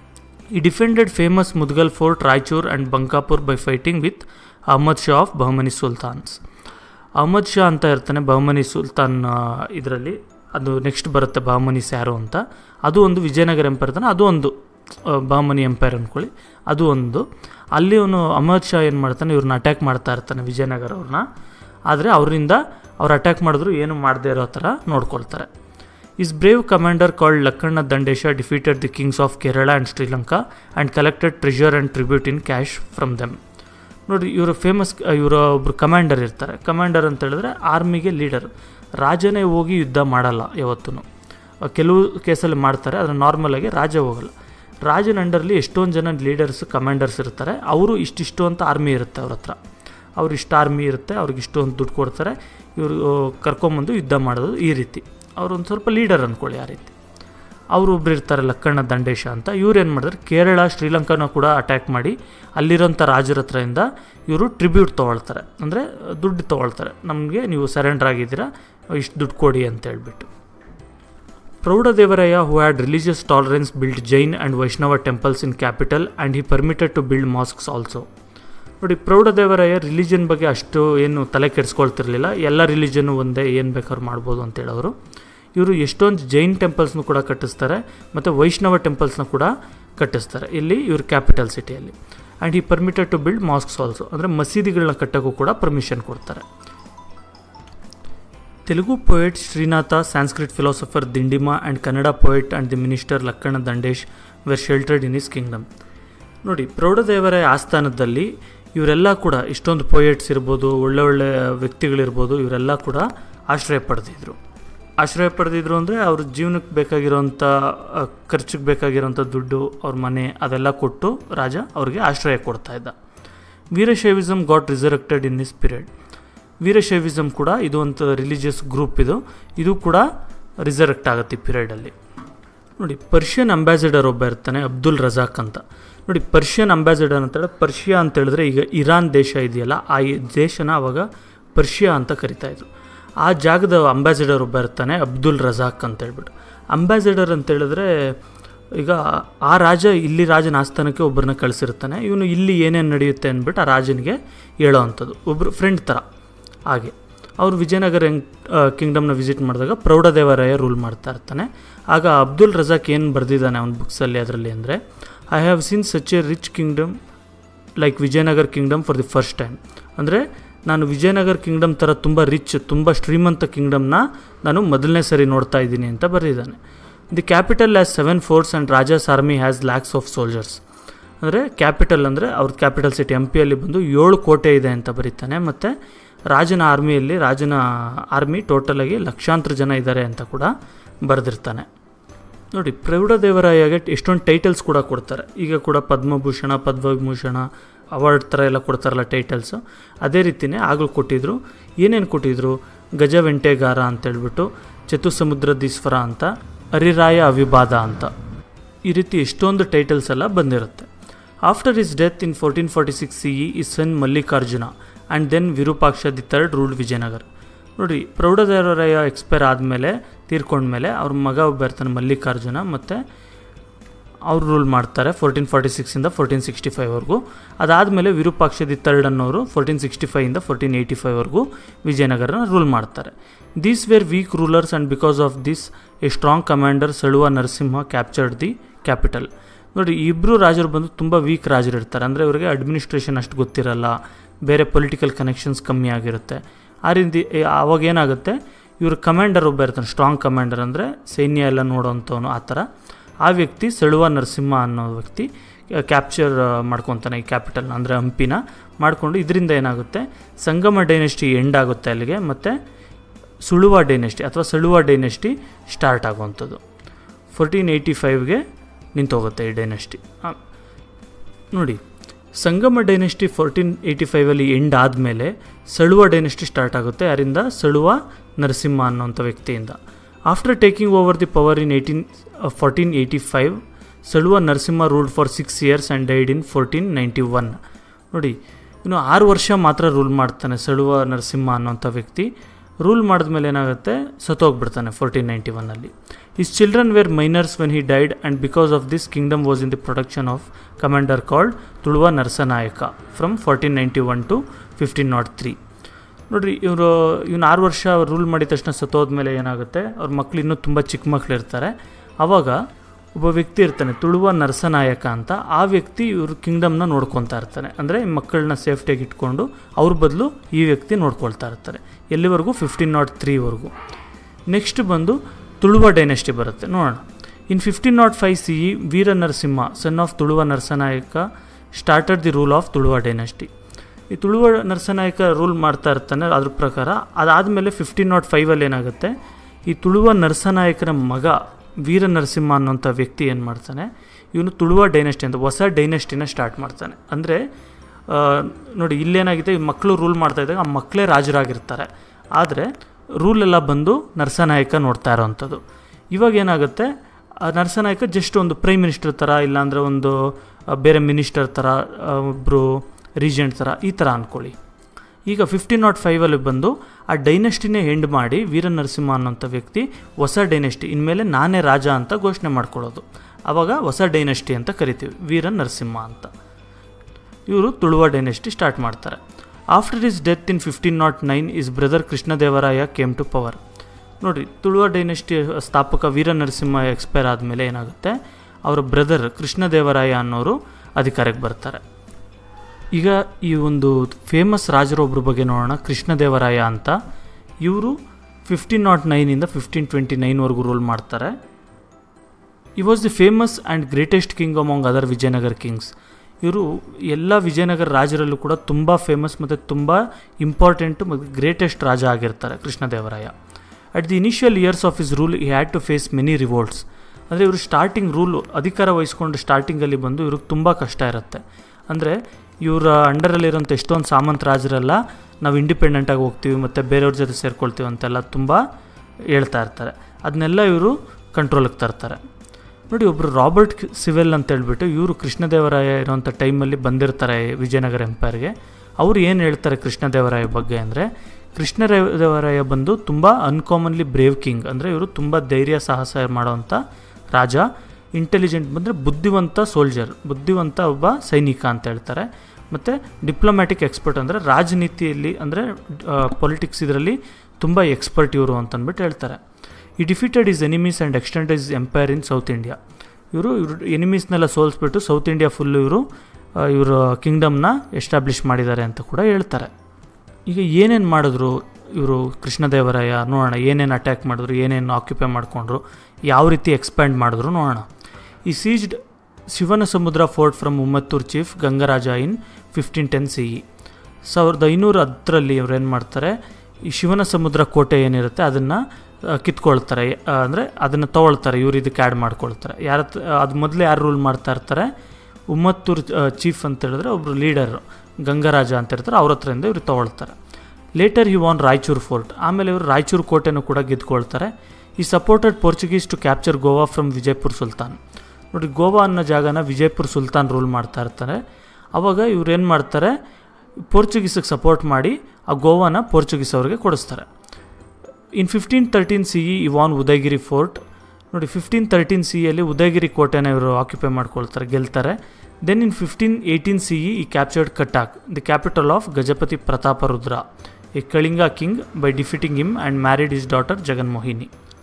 he defended famous Mudgal fort Raichur and Bankapur by fighting with Ahmad Shah of Bahmani sultans Ahmad Shah ಅಂತ ಇರ್ತಾನೆ ಬಹಮನಿ ಸುಲ್ತಾನ್ ಇದರಲ್ಲಿ ಅದು ನೆಕ್ಸ್ಟ್ ಬರುತ್ತೆ ಬಹಮನೀಸ್ ಯಾರು ಅಂತ ಅದು ಒಂದು ವಿಜಯನಗರ ಎಂಪೈರ್ ತಾನೆ ಅದು ಒಂದು ಆ, ಬಹಮನಿ ಎಂಪೈರ್ ಅಂದ್ಕೊಳ್ಳಿ ಅದು ಒಂದು ಅಲ್ಲಿ ಅವನು ಅಹಮದ್ ಶಾ ಏನು ಮಾಡ್ತಾನೆ ಇವ್ರನ್ನ ಅಟ್ಯಾಕ್ ಮಾಡ್ತಾ ಇರ್ತಾನೆ ವಿಜಯನಗರ ಅವ್ರನ್ನ ಆದರೆ ಅವರಿಂದ ಅವ್ರು ಅಟ್ಯಾಕ್ ಮಾಡಿದ್ರು ಏನು ಮಾಡದೇ ಇರೋ ಥರ ನೋಡ್ಕೊಳ್ತಾರೆ his brave commander called Lakkanna Dandesha defeated the kings of Kerala and Sri Lanka and collected treasure and tribute in cash from them ನೋಡಿ ಇವರು ಫೇಮಸ್ ಇವರ ಒಬ್ಬರು ಕಮಾಂಡರ್ ಇರ್ತಾರೆ ಕಮಾಂಡರ್ ಅಂತ ಹೇಳಿದ್ರೆ ಆರ್ಮಿಗೆ ಲೀಡರ್ ರಾಜನೇ ಹೋಗಿ ಯುದ್ಧ ಮಾಡಲ್ಲ ಯಾವತ್ತೂ ಕೆಲವು ಕೇಸಲ್ಲಿ ಮಾಡ್ತಾರೆ ಆದರೆ ನಾರ್ಮಲಾಗಿ ರಾಜ ಹೋಗಲ್ಲ ರಾಜನ ಅಂಡರ್ಲಿ ಎಷ್ಟೊಂದು ಜನ ಲೀಡರ್ಸ್ ಕಮಾಂಡರ್ಸ್ ಇರ್ತಾರೆ ಅವರು ಇಷ್ಟಿಷ್ಟು ಅಂತ ಆರ್ಮಿ ಇರುತ್ತೆ ಅವ್ರ ಹತ್ರ ಅವ್ರು ಇಷ್ಟು ಆರ್ಮಿ ಇರುತ್ತೆ ಅವ್ರಿಗೆ ಇಷ್ಟು ಅಂತ ದುಡ್ಡು ಕೊಡ್ತಾರೆ ಇವರು ಕರ್ಕೊಂಬಂದು ಯುದ್ಧ ಮಾಡೋದು ಈ ರೀತಿ ಅವ್ರು ಒಂದು ಸ್ವಲ್ಪ ಲೀಡರ್ ಅಂದ್ಕೊಳ್ಳಿ ಆ ರೀತಿ ಅವರು ಒಬ್ರು ಇರ್ತಾರೆ ಲಕ್ಕಣ್ಣ ದಂಡೇಶ ಅಂತ ಇವ್ರು ಏನು ಮಾಡಿದ್ರೆ ಕೇರಳ ಶ್ರೀಲಂಕಾನ ಕೂಡ ಅಟ್ಯಾಕ್ ಮಾಡಿ ಅಲ್ಲಿರೋಂಥ ರಾಜರ ಹತ್ರದಿಂದ ಇವರು ಟ್ರಿಬ್ಯೂಟ್ ತೊಗೊಳ್ತಾರೆ ಅಂದರೆ ದುಡ್ಡು ತೊಗೊಳ್ತಾರೆ ನಮಗೆ ನೀವು ಸರೆಂಡರ್ ಆಗಿದ್ದೀರಾ ಇಷ್ಟು ದುಡ್ಡು ಕೊಡಿ ಅಂತ ಹೇಳ್ಬಿಟ್ಟು Praudhadevaraya who had religious tolerance build Jain and Vaishnava temples in capital and he permitted to build mosques also ನೋಡಿ ಪ್ರೌಢದೇವರಾಯ ರಿಲಿಜನ್ ಬಗ್ಗೆ ಅಷ್ಟು ಏನು ತಲೆ ಕೆಡಿಸ್ಕೊಳ್ತಿರ್ಲಿಲ್ಲ ಎಲ್ಲ ರಿಲಿಜನ್ನು ಒಂದೇ ಏನು ಬೇಕಾದ್ರೂ ಮಾಡ್ಬೋದು ಅಂತ ಹೇಳೋರು ಇವರು ಎಷ್ಟೊಂದು ಜೈನ್ ಟೆಂಪಲ್ಸ್ನು ಕೂಡ ಕಟ್ಟಿಸ್ತಾರೆ ಮತ್ತು ವೈಷ್ಣವ ಟೆಂಪಲ್ಸ್ನ ಕೂಡ ಕಟ್ಟಿಸ್ತಾರೆ ಇಲ್ಲಿ ಇವ್ರ ಕ್ಯಾಪಿಟಲ್ ಸಿಟಿಯಲ್ಲಿ and he permitted to build mosques also ಅಂದರೆ ಮಸೀದಿಗಳನ್ನ ಕಟ್ಟೋಕ್ಕೂ ಕೂಡ ಪರ್ಮಿಷನ್ ಕೊಡ್ತಾರೆ Telugu poet Srinatha Sanskrit philosopher Dindima and Kannada poet and the minister Lakkana Dandesh were sheltered in his kingdom ನೋಡಿ ಪ್ರೌಢದೇವರ ಆಸ್ಥಾನದಲ್ಲಿ ಇವರೆಲ್ಲ ಕೂಡ ಇಷ್ಟೊಂದು ಪೊಯೆಟ್ಸ್ ಇರ್ಬೋದು ಒಳ್ಳೆ ಒಳ್ಳೆ ವ್ಯಕ್ತಿಗಳಿರ್ಬೋದು ಇವರೆಲ್ಲ ಕೂಡ ಆಶ್ರಯ ಪಡೆದಿದ್ರು ಆಶ್ರಯ ಪಡೆದಿದ್ರು ಅಂದರೆ ಅವ್ರ ಜೀವನಕ್ಕೆ ಬೇಕಾಗಿರೋಂಥ ಖರ್ಚಿಗೆ ಬೇಕಾಗಿರೋಂಥ ದುಡ್ಡು ಅವ್ರ ಮನೆ ಅದೆಲ್ಲ ಕೊಟ್ಟು ರಾಜ ಅವ್ರಿಗೆ ಆಶ್ರಯ ಕೊಡ್ತಾ ಇದ್ದ Veerashaivism got resurrected in this period Veerashaivism ಕೂಡ ಇದು ಒಂದು ರಿಲಿಜಿಯಸ್ ಗ್ರೂಪ್ ಇದು ಇದು ಕೂಡ ರಿಸರೆಕ್ಟ್ ಆಗುತ್ತೆ ಈ ಪೀರಿಯಡಲ್ಲಿ ನೋಡಿ ಪರ್ಷಿಯನ್ ಅಂಬಾಸಿಡರ್ ಒಬ್ಬ ಇರ್ತಾನೆ ಅಬ್ದುಲ್ ರಜಾಕ್ ಅಂತ ನೋಡಿ ಪರ್ಷಿಯನ್ ಅಂಬಾಸಿಡರ್ ಅಂತ ಹೇಳಿದ್ರೆ ಪರ್ಷಿಯಾ ಅಂತ ಹೇಳಿದ್ರೆ ಈಗ ಇರಾನ್ ದೇಶ ಇದೆಯಲ್ಲ ಆ ಈ ದೇಶನ ಅವಾಗ ಪರ್ಷಿಯಾ ಅಂತ ಕರಿತಾಯಿದ್ರು ಆ ಜಾಗದ ಅಂಬಾಸಿಡರ್ ಒಬ್ಬ ಇರ್ತಾನೆ ಅಬ್ದುಲ್ ರಜಾಕ್ ಅಂತ ಹೇಳ್ಬಿಟ್ಟು ಅಂಬಾಸಿಡರ್ ಅಂತ ಹೇಳಿದ್ರೆ ಈಗ ಆ ರಾಜ ಇಲ್ಲಿ ರಾಜನ ಆಸ್ಥಾನಕ್ಕೆ ಒಬ್ಬರನ್ನ ಕಳಿಸಿರ್ತಾನೆ ಇವನು ಇಲ್ಲಿ ಏನೇನು ನಡೆಯುತ್ತೆ ಅಂದ್ಬಿಟ್ಟು ಆ ರಾಜನಿಗೆ ಹೇಳೋ ಅಂಥದ್ದು ಒಬ್ಬರು ಫ್ರೆಂಡ್ ಥರ ಹಾಗೆ ಅವರು ವಿಜಯನಗರ ಕಿಂಗ್ಡಮ್ನ ವಿಸಿಟ್ ಮಾಡಿದಾಗ ಪ್ರೌಢದೇವರಾಯ ರೂಲ್ ಮಾಡ್ತಾ ಇರ್ತಾನೆ ಆಗ ಅಬ್ದುಲ್ ರಜಾಕ್ ಏನು ಬರೆದಿದ್ದಾನೆ ಅವನ ಬುಕ್ಸಲ್ಲಿ ಅದರಲ್ಲಿ ಅಂದರೆ I have seen such a rich kingdom like Vijayanagar kingdom for the first time ಅಂದರೆ ನಾನು ವಿಜಯನಗರ ಕಿಂಗ್ಡಮ್ ಥರ ತುಂಬ ರಿಚ್ ತುಂಬ ಶ್ರೀಮಂತ ಕಿಂಗ್ಡಮ್ನ ನಾನು ಮೊದಲನೇ ಸರಿ ನೋಡ್ತಾ ಇದ್ದೀನಿ ಅಂತ ಬರೆದಿದ್ದಾನೆ the capital as seven forts and raja's army has lakhs of soldiers ಅಂದರೆ ಕ್ಯಾಪಿಟಲ್ ಅಂದರೆ ಅವ್ರ ಕ್ಯಾಪಿಟಲ್ ಸಿಟಿ ಎಂ ಪಿಯಲ್ಲಿ ಬಂದು ಏಳು ಕೋಟೆ ಇದೆ ಅಂತ ಬರೀತಾನೆ ಮತ್ತು ರಾಜನ ಆರ್ಮಿಯಲ್ಲಿ ರಾಜನ ಆರ್ಮಿ ಟೋಟಲಾಗಿ ಲಕ್ಷಾಂತರ ಜನ ಇದ್ದಾರೆ ಅಂತ ಕೂಡ ಬರೆದಿರ್ತಾನೆ ನೋಡಿ ಪ್ರೌಢದೇವರಾಯಗೆ ಎಷ್ಟೊಂದು ಟೈಟಲ್ಸ್ ಕೂಡ ಕೊಡ್ತಾರೆ ಈಗ ಕೂಡ ಪದ್ಮಭೂಷಣ ಪದ್ಮವಿಭೂಷಣ ಅವಾರ್ಡ್ ಥರ ಎಲ್ಲ ಕೊಡ್ತಾರಲ್ಲ ಟೈಟಲ್ಸು ಅದೇ ರೀತಿಯೇ ಆಗಲೂ ಕೊಟ್ಟಿದ್ರು ಏನೇನು ಕೊಟ್ಟಿದ್ರು ಗಜವೆಂಟೆಗಾರ ಅಂತೇಳ್ಬಿಟ್ಟು ಚತುಸಮುದ್ರದೀಶ್ವರ ಅಂತ ಹರಿರಾಯ ಅವಿಭಾದ ಅಂತ ಈ ರೀತಿ ಎಷ್ಟೊಂದು ಟೈಟಲ್ಸ್ ಎಲ್ಲ ಬಂದಿರುತ್ತೆ after his death in fourteen forty six C E his son Mallikarjuna and then Virupaksha the third ruled Vijayanagara ನೋಡಿ ಪ್ರೌಢದೇವರಾಯ ಎಕ್ಸ್ಪೈರ್ ಆದಮೇಲೆ ತೀರ್ಕೊಂಡ್ಮೇಲೆ ಅವ್ರ ಮಗ ಒಬ್ಬ ಇರ್ತಾನೆ ಮಲ್ಲಿಕಾರ್ಜುನ ಮತ್ತು ಅವ್ರು ರೂಲ್ ಮಾಡ್ತಾರೆ ಫೋರ್ಟೀನ್ ಫಾರ್ಟಿ ಸಿಕ್ಸಿಂದ ಫೋರ್ಟೀನ್ ಸಿಕ್ಸ್ಟಿ ಫೈವ್ವರೆಗೂ ಅದಾದಮೇಲೆ ವಿರೂಪಾಕ್ಷ ದಿ ಥರ್ಡ್ ಅನ್ನೋರು ಫೋರ್ಟೀನ್ ಸಿಕ್ಸ್ಟಿ ಫೈವಿಂದ ಫೋರ್ಟೀನ್ ಏಯ್ಟಿ ಫೈವ್ವರೆಗೂ ವಿಜಯನಗರನ ರೂಲ್ ಮಾಡ್ತಾರೆ these were weak rulers and because of this a strong commander Saluva Narasimha captured the capital ನೋಡಿ ಇಬ್ಬರು ರಾಜರು ಬಂದು ತುಂಬ ವೀಕ್ ರಾಜರು ಇರ್ತಾರೆ ಅಂದರೆ ಇವರಿಗೆ ಅಡ್ಮಿನಿಸ್ಟ್ರೇಷನ್ ಅಷ್ಟು ಗೊತ್ತಿರಲ್ಲ ಬೇರೆ ಪೊಲಿಟಿಕಲ್ ಕನೆಕ್ಷನ್ಸ್ ಕಮ್ಮಿ ಆಗಿರುತ್ತೆ ಆ ರೀತಿ ಆವಾಗ ಏನಾಗುತ್ತೆ ಇವ್ರ ಕಮಾಂಡರ್ ಒಬ್ಬ ಇರ್ತಾನೆ ಸ್ಟ್ರಾಂಗ್ ಕಮಾಂಡರ್ ಅಂದರೆ ಸೈನ್ಯ ಎಲ್ಲ ನೋಡೋವಂಥವನು ಆ ಥರ ಆ ವ್ಯಕ್ತಿ ಸಳುವ ನರಸಿಂಹ ಅನ್ನೋ ವ್ಯಕ್ತಿ ಕ್ಯಾಪ್ಚರ್ ಮಾಡ್ಕೊತಾನೆ ಈ ಕ್ಯಾಪಿಟಲ್ನ ಅಂದರೆ ಹಂಪಿನ ಮಾಡಿಕೊಂಡು ಇದರಿಂದ ಏನಾಗುತ್ತೆ ಸಂಗಮ ಡೈನೆಸ್ಟಿ ಎಂಡ್ ಆಗುತ್ತೆ ಅಲ್ಲಿಗೆ ಮತ್ತು ಸುಳುವ ಡೈನೆಸ್ಟಿ ಅಥವಾ ಸಳುವ ಡೈನೆಸ್ಟಿ ಸ್ಟಾರ್ಟ್ ಆಗುವಂಥದ್ದು ಫೋರ್ಟೀನ್ ಏಯ್ಟಿ ಫೈವ್ಗೆ ನಿಂತೋಗುತ್ತೆ ಈ ಡೈನೆಸ್ಟಿ ನೋಡಿ ಸಂಗಮ ಡೈನೆಸ್ಟಿ ಫೋರ್ಟೀನ್ ಏಯ್ಟಿ ಫೈವಲ್ಲಿ ಎಂಡ್ ಆದಮೇಲೆ ಸಳುವ ಡೈನೆಸ್ಟಿ ಸ್ಟಾರ್ಟ್ ಆಗುತ್ತೆ ಅದರಿಂದ ಸಳುವ ನರಸಿಂಹ ಅನ್ನೋಂಥ ವ್ಯಕ್ತಿಯಿಂದ after taking over the power in eighteen fourteen eighty five Saluva Narasimha ruled for six years and died in fourteen ninety one ನೋಡಿ ಇನ್ನು ಆರು ವರ್ಷ ಮಾತ್ರ ರೂಲ್ ಮಾಡ್ತಾನೆ ಸಳುವ ನರಸಿಂಹ ಅನ್ನೋಂಥ ವ್ಯಕ್ತಿ ರೂಲ್ ಮಾಡಿದ್ಮೇಲೆ ಏನಾಗುತ್ತೆ ಸತ್ತೋಗ್ಬಿಡ್ತಾನೆ ಫೋರ್ಟೀನ್ ನೈಂಟಿ ಒನ್ನಲ್ಲಿ his children were minors when he died and because of this kingdom was in the protection of commander called Tuluva Narasanayaka from fourteen ninety one to fifteen nought three ನೋಡಿರಿ ಇವರು ಇವ್ನು ಆರು ವರ್ಷ ರೂಲ್ ಮಾಡಿದ ತಕ್ಷಣ ಸತ್ತೋದ್ಮೇಲೆ ಏನಾಗುತ್ತೆ ಅವ್ರ ಮಕ್ಳು ಇನ್ನೂ ತುಂಬ ಚಿಕ್ಕ ಮಕ್ಳು ಇರ್ತಾರೆ ಆವಾಗ ಒಬ್ಬ ವ್ಯಕ್ತಿ ಇರ್ತಾನೆ ತುಳುವ ನರಸನಾಯಕ ಅಂತ ಆ ವ್ಯಕ್ತಿ ಇವರು ಕಿಂಗ್ಡಮ್ನ ನೋಡ್ಕೊತಾ ಇರ್ತಾನೆ ಅಂದರೆ ಮಕ್ಕಳನ್ನ ಸೇಫ್ಟಿಯಾಗಿ ಇಟ್ಕೊಂಡು ಅವ್ರ ಬದಲು ಈ ವ್ಯಕ್ತಿ ನೋಡ್ಕೊಳ್ತಾ ಇರ್ತಾರೆ ಎಲ್ಲಿವರೆಗೂ ಫಿಫ್ಟೀನ್ ನಾಟ್ ತ್ರೀವರೆಗೂ ನೆಕ್ಸ್ಟ್ ಬಂದು ತುಳುವ ಡೈನೆಸ್ಟಿ ಬರುತ್ತೆ ನೋಡೋಣ in fifteen nought five C E Veera Narasimha son of Tuluva Narasanayaka started the rule of Tuluva dynasty ಈ ತುಳುವ ನರಸನಾಯಕ ರೂಲ್ ಮಾಡ್ತಾ ಇರ್ತಾನೆ ಅದ್ರ ಪ್ರಕಾರ ಅದಾದಮೇಲೆ ಫಿಫ್ಟೀನ್ ನಾಟ್ ಫೈವಲ್ಲಿ ಏನಾಗುತ್ತೆ ಈ ತುಳುವ ನರಸನಾಯಕನ ಮಗ ವೀರ ನರಸಿಂಹ ಅನ್ನೋಂಥ ವ್ಯಕ್ತಿ ಏನು ಮಾಡ್ತಾನೆ ಇವನು ತುಳುವ ಡೈನೆಸ್ಟಿ ಅಂತ ಹೊಸ ಡೈನೆಸ್ಟಿನ ಸ್ಟಾರ್ಟ್ ಮಾಡ್ತಾನೆ ಅಂದರೆ ನೋಡಿ ಇಲ್ಲೇನಾಗಿದೆ ಈ ಮಕ್ಕಳು ರೂಲ್ ಮಾಡ್ತಾ ಇದ್ದಾಗ ಆ ಮಕ್ಕಳೇ ರಾಜರಾಗಿರ್ತಾರೆ ಆದರೆ ರೂಲ್ ಎಲ್ಲ ಬಂದು ನರಸನಾಯಕ ನೋಡ್ತಾ ಇರೋವಂಥದ್ದು ಇವಾಗ ಏನಾಗುತ್ತೆ ಆ ನರಸನಾಯಕ ಜಸ್ಟ್ ಒಂದು ಪ್ರೈಮ್ ಮಿನಿಸ್ಟರ್ ಥರ ಇಲ್ಲಾಂದರೆ ಒಂದು ಆ, ಬೇರೆ ಮಿನಿಸ್ಟರ್ ಥರ ಆ, ಒಬ್ಬರು ರೀಜೆಂಟ್ ಥರ ಈ ಥರ ಅಂದ್ಕೊಳ್ಳಿ ಈಗ ಫಿಫ್ಟೀನ್ ನಾಟ್ ಫೈವಲ್ಲಿ ಬಂದು ಆ ಡೈನೆಸ್ಟಿನೇ ಎಂಡ್ ಮಾಡಿ ವೀರ ನರಸಿಂಹ ಅನ್ನೋಂಥ ವ್ಯಕ್ತಿ ಹೊಸ ಡೈನೆಸ್ಟಿ ಇನ್ಮೇಲೆ ನಾನೇ ರಾಜ ಅಂತ ಘೋಷಣೆ ಮಾಡ್ಕೊಳ್ಳೋದು ಆವಾಗ ಹೊಸ ಡೈನೆಸ್ಟಿ ಅಂತ ಕರಿತೀವಿ ವೀರ ನರಸಿಂಹ ಅಂತ ಇವರು ತುಳುವ ಡೈನೆಸ್ಟಿ ಸ್ಟಾರ್ಟ್ ಮಾಡ್ತಾರೆ after his death in fifteen nought nine his brother Krishnadevaraya came to power ನೋಡಿರಿ ತುಳುವ ಡೈನೆಸ್ಟಿ ಸ್ಥಾಪಕ ವೀರ ನರಸಿಂಹ ಎಕ್ಸ್ಪೈರ್ ಆದಮೇಲೆ ಏನಾಗುತ್ತೆ ಅವರ ಬ್ರದರ್ ಕೃಷ್ಣದೇವರಾಯ ಅನ್ನೋರು ಅಧಿಕಾರಕ್ಕೆ ಬರ್ತಾರೆ ಈಗ ಈ ಒಂದು ಫೇಮಸ್ ರಾಜರೊಬ್ಬರ ಬಗ್ಗೆ ನೋಡೋಣ ಕೃಷ್ಣದೇವರಾಯ ಅಂತ ಇವರು ಫಿಫ್ಟೀನ್ ನಾಟ್ ನೈನಿಂದ ಫಿಫ್ಟೀನ್ ಟ್ವೆಂಟಿ ನೈನ್ವರೆಗೂ ರೂಲ್ ಮಾಡ್ತಾರೆ he was the famous and greatest king among other Vijayanagar kings ಇವರು ಎಲ್ಲ ವಿಜಯನಗರ ರಾಜರಲ್ಲೂ ಕೂಡ ತುಂಬ ಫೇಮಸ್ ಮತ್ತು ತುಂಬ ಇಂಪಾರ್ಟೆಂಟು ಮತ್ತು ಗ್ರೇಟೆಸ್ಟ್ ರಾಜ ಆಗಿರ್ತಾರೆ Krishnadevaraya at the initial years of his rule he had to face many revolts ಅಂದರೆ ಇವರು ಸ್ಟಾರ್ಟಿಂಗ್ ರೂಲು ಅಧಿಕಾರ ವಹಿಸ್ಕೊಂಡು ಸ್ಟಾರ್ಟಿಂಗಲ್ಲಿ ಬಂದು ಇವ್ರಿಗೆ ತುಂಬ ಕಷ್ಟ ಇರುತ್ತೆ ಅಂದರೆ ಇವರ ಅಂಡರಲ್ಲಿರೋಂಥ ಎಷ್ಟೊಂದು ಸಾಮಂತ ರಾಜರೆಲ್ಲ ನಾವು ಇಂಡಿಪೆಂಡೆಂಟಾಗಿ ಹೋಗ್ತೀವಿ ಮತ್ತು ಬೇರೆಯವ್ರ ಜೊತೆ ಸೇರ್ಕೊಳ್ತೀವಿ ಅಂತೆಲ್ಲ ತುಂಬ ಹೇಳ್ತಾ ಇರ್ತಾರೆ ಅದನ್ನೆಲ್ಲ ಇವರು ಕಂಟ್ರೋಲಿಗೆ ತರ್ತಾರೆ ನೋಡಿ ಒಬ್ಬರು ರಾಬರ್ಟ್ ಸಿವೆಲ್ ಅಂತ ಹೇಳ್ಬಿಟ್ಟು ಇವರು ಕೃಷ್ಣದೇವರಾಯ ಇರೋಂಥ ಟೈಮಲ್ಲಿ ಬಂದಿರ್ತಾರೆ ವಿಜಯನಗರ ಎಂಪೈರ್ಗೆ ಅವ್ರು ಏನು ಹೇಳ್ತಾರೆ ಕೃಷ್ಣದೇವರಾಯ ಬಗ್ಗೆ ಅಂದರೆ ಕೃಷ್ಣದೇವರಾಯ ಬಂದು ತುಂಬ ಅನ್ಕಾಮನ್ಲಿ ಬ್ರೇವ್ ಕಿಂಗ್ ಅಂದರೆ ಇವರು ತುಂಬ ಧೈರ್ಯ ಸಾಹಸ ಮಾಡೋವಂಥ ರಾಜ ಇಂಟೆಲಿಜೆಂಟ್ ಬಂದರೆ ಬುದ್ಧಿವಂತ ಸೋಲ್ಜರ್ ಬುದ್ಧಿವಂತ ಒಬ್ಬ ಸೈನಿಕ ಅಂತ ಹೇಳ್ತಾರೆ ಮತ್ತು ಡಿಪ್ಲೊಮ್ಯಾಟಿಕ್ ಎಕ್ಸ್ಪರ್ಟ್ ಅಂದರೆ ರಾಜನೀತಿಯಲ್ಲಿ ಅಂದರೆ ಪೊಲಿಟಿಕ್ಸ್ ಇದರಲ್ಲಿ ತುಂಬ ಎಕ್ಸ್ಪರ್ಟ್ ಇವರು ಅಂತ ಅಂದ್ಬಿಟ್ಟು ಹೇಳ್ತಾರೆ he defeated his enemies and extend his empire in south India ಇವರು ಇವರು ಎನಿಮೀಸ್ನೆಲ್ಲ ಸೋಲಿಸ್ಬಿಟ್ಟು ಸೌತ್ ಇಂಡಿಯಾ ಫುಲ್ಲು ಇವರು ಇವರು ಕಿಂಗ್ಡಮ್ನ ಎಸ್ಟಾಬ್ಲಿಷ್ ಮಾಡಿದ್ದಾರೆ ಅಂತ ಕೂಡ ಹೇಳ್ತಾರೆ ಈಗ ಏನೇನು ಮಾಡಿದ್ರು ಇವರು ಕೃಷ್ಣದೇವರಾಯ ನೋಡೋಣ ಏನೇನು ಅಟ್ಯಾಕ್ ಮಾಡಿದ್ರು ಏನೇನು ಆಕ್ಯುಪೈ ಮಾಡಿಕೊಂಡ್ರು ಯಾವ ರೀತಿ ಎಕ್ಸ್ಪ್ಯಾಂಡ್ ಮಾಡಿದ್ರು ನೋಡೋಣ ಈ seized Shivana Samudra fort from Ummathur chief Gangaraja in fifteen ten C E ಸಾವಿರದ ಐನೂರ ಹತ್ತರಲ್ಲಿ ಇವ್ರು ಏನು ಮಾಡ್ತಾರೆ ಈ ಶಿವನ ಸಮುದ್ರ ಕೋಟೆ ಏನಿರುತ್ತೆ ಅದನ್ನು ಕಿತ್ಕೊಳ್ತಾರೆ ಅಂದರೆ ಅದನ್ನು ತೊಗೊಳ್ತಾರೆ ಇವ್ರು ಇದಕ್ಕೆ ಆ್ಯಡ್ ಮಾಡ್ಕೊಳ್ತಾರೆ ಯಾರ ಅದು ಮೊದಲೇ ಯಾರು ರೂಲ್ ಮಾಡ್ತಾ ಇರ್ತಾರೆ ಉಮ್ಮತ್ತೂರ್ ಚೀಫ್ ಅಂತ ಹೇಳಿದ್ರೆ ಒಬ್ಬರು ಲೀಡರ್ ಗಂಗರಾಜ ಅಂತ ಇರ್ತಾರೆ ಅವ್ರ ಹತ್ರದಿಂದ ಇವ್ರು ತೊಗೊಳ್ತಾರೆ later he won Raichur fort ಆಮೇಲೆ ಇವರು ರಾಯಚೂರು ಕೋಟೆನೂ ಕೂಡ ಗೆದ್ಕೊಳ್ತಾರೆ he supported Portuguese to capture Goa from Vijayapur sultan ನೋಡಿ ಗೋವಾ ಅನ್ನೋ ಜಾಗನ ವಿಜಯಪುರ ಸುಲ್ತಾನ್ ರೂಲ್ ಮಾಡ್ತಾ ಇರ್ತಾರೆ ಅವಾಗ ಇವ್ರು ಏನು ಮಾಡ್ತಾರೆ ಪೋರ್ಚುಗೀಸಿಗೆ ಸಪೋರ್ಟ್ ಮಾಡಿ ಆ ಗೋವಾನ ಪೋರ್ಚುಗೀಸ್ ಅವ್ರಿಗೆ ಕೊಡಿಸ್ತಾರೆ in fifteen thirteen C E he won Udayagiri fort ನೋಡಿ ಫಿಫ್ಟೀನ್ ತರ್ಟೀನ್ ಸಿ ಇಯಲ್ಲಿ ಉದಯಗಿರಿ ಕೋಟೆನ ಇವರು ಆಕ್ಯುಪೈ ಮಾಡ್ಕೊಳ್ತಾರೆ ಗೆಲ್ತಾರೆ then in fifteen eighteen C E he captured Cuttack the capital of Gajapati Pratapa Rudra a Kalinga king by defeating him and married his daughter Jaganmohini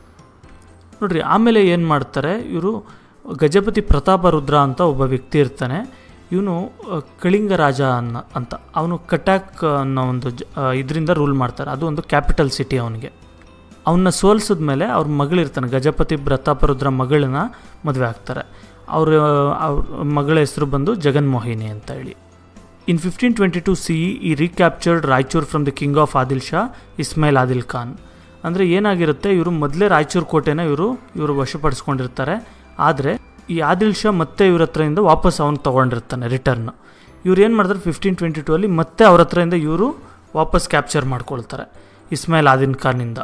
ನೋಡ್ರಿ ಆಮೇಲೆ ಏನು ಮಾಡ್ತಾರೆ ಇವರು ಗಜಪತಿ ಪ್ರತಾಪ ರುದ್ರ ಅಂತ ಒಬ್ಬ ವ್ಯಕ್ತಿ ಇರ್ತಾನೆ ಇವನು ಕಳಿಂಗ ರಾಜ ಅನ್ನ ಅಂತ ಅವನು ಕಟಾಕ್ ಅನ್ನೋ ಒಂದು ಜ ಇದರಿಂದ ರೂಲ್ ಮಾಡ್ತಾರೆ ಅದು ಒಂದು ಕ್ಯಾಪಿಟಲ್ ಸಿಟಿ ಅವನಿಗೆ ಅವನ್ನ ಸೋಲಿಸಿದ ಮೇಲೆ ಅವ್ರ ಮಗಳಿರ್ತಾನೆ ಗಜಪತಿ ಪ್ರತಾಪರುದ್ರ ಮಗಳನ್ನ ಮದುವೆ ಆಗ್ತಾರೆ ಅವ್ರ ಅವ್ರ ಮಗಳ ಹೆಸರು ಬಂದು ಜಗನ್ಮೋಹಿನಿ ಅಂತ ಹೇಳಿ in fifteen twenty two C E recaptured Raichur from the king of Adil Shah Ismail Adil Khan ಅಂದರೆ ಏನಾಗಿರುತ್ತೆ ಇವರು ಮೊದಲೇ ರಾಯಚೂರು ಕೋಟೆನ ಇವರು ಇವರು ವಶಪಡಿಸ್ಕೊಂಡಿರ್ತಾರೆ ಆದರೆ ಈ ಆದಿಲ್ ಶಾ ಮತ್ತೆ ಇವ್ರ ಹತ್ರದಿಂದ ವಾಪಸ್ ಅವನು ತೊಗೊಂಡಿರ್ತಾನೆ ರಿಟರ್ನ್ ಇವ್ರು ಏನು ಮಾಡ್ತಾರೆ ಫಿಫ್ಟೀನ್ ಟ್ವೆಂಟಿ ಟೂ ಅಲ್ಲಿ ಮತ್ತೆ ಅವ್ರ ಹತ್ರದಿಂದ ಇವರು ವಾಪಸ್ ಕ್ಯಾಪ್ಚರ್ ಮಾಡ್ಕೊಳ್ತಾರೆ ಇಸ್ಮಾಯಿಲ್ ಆದಿನ್ ಖಾನಿಂದ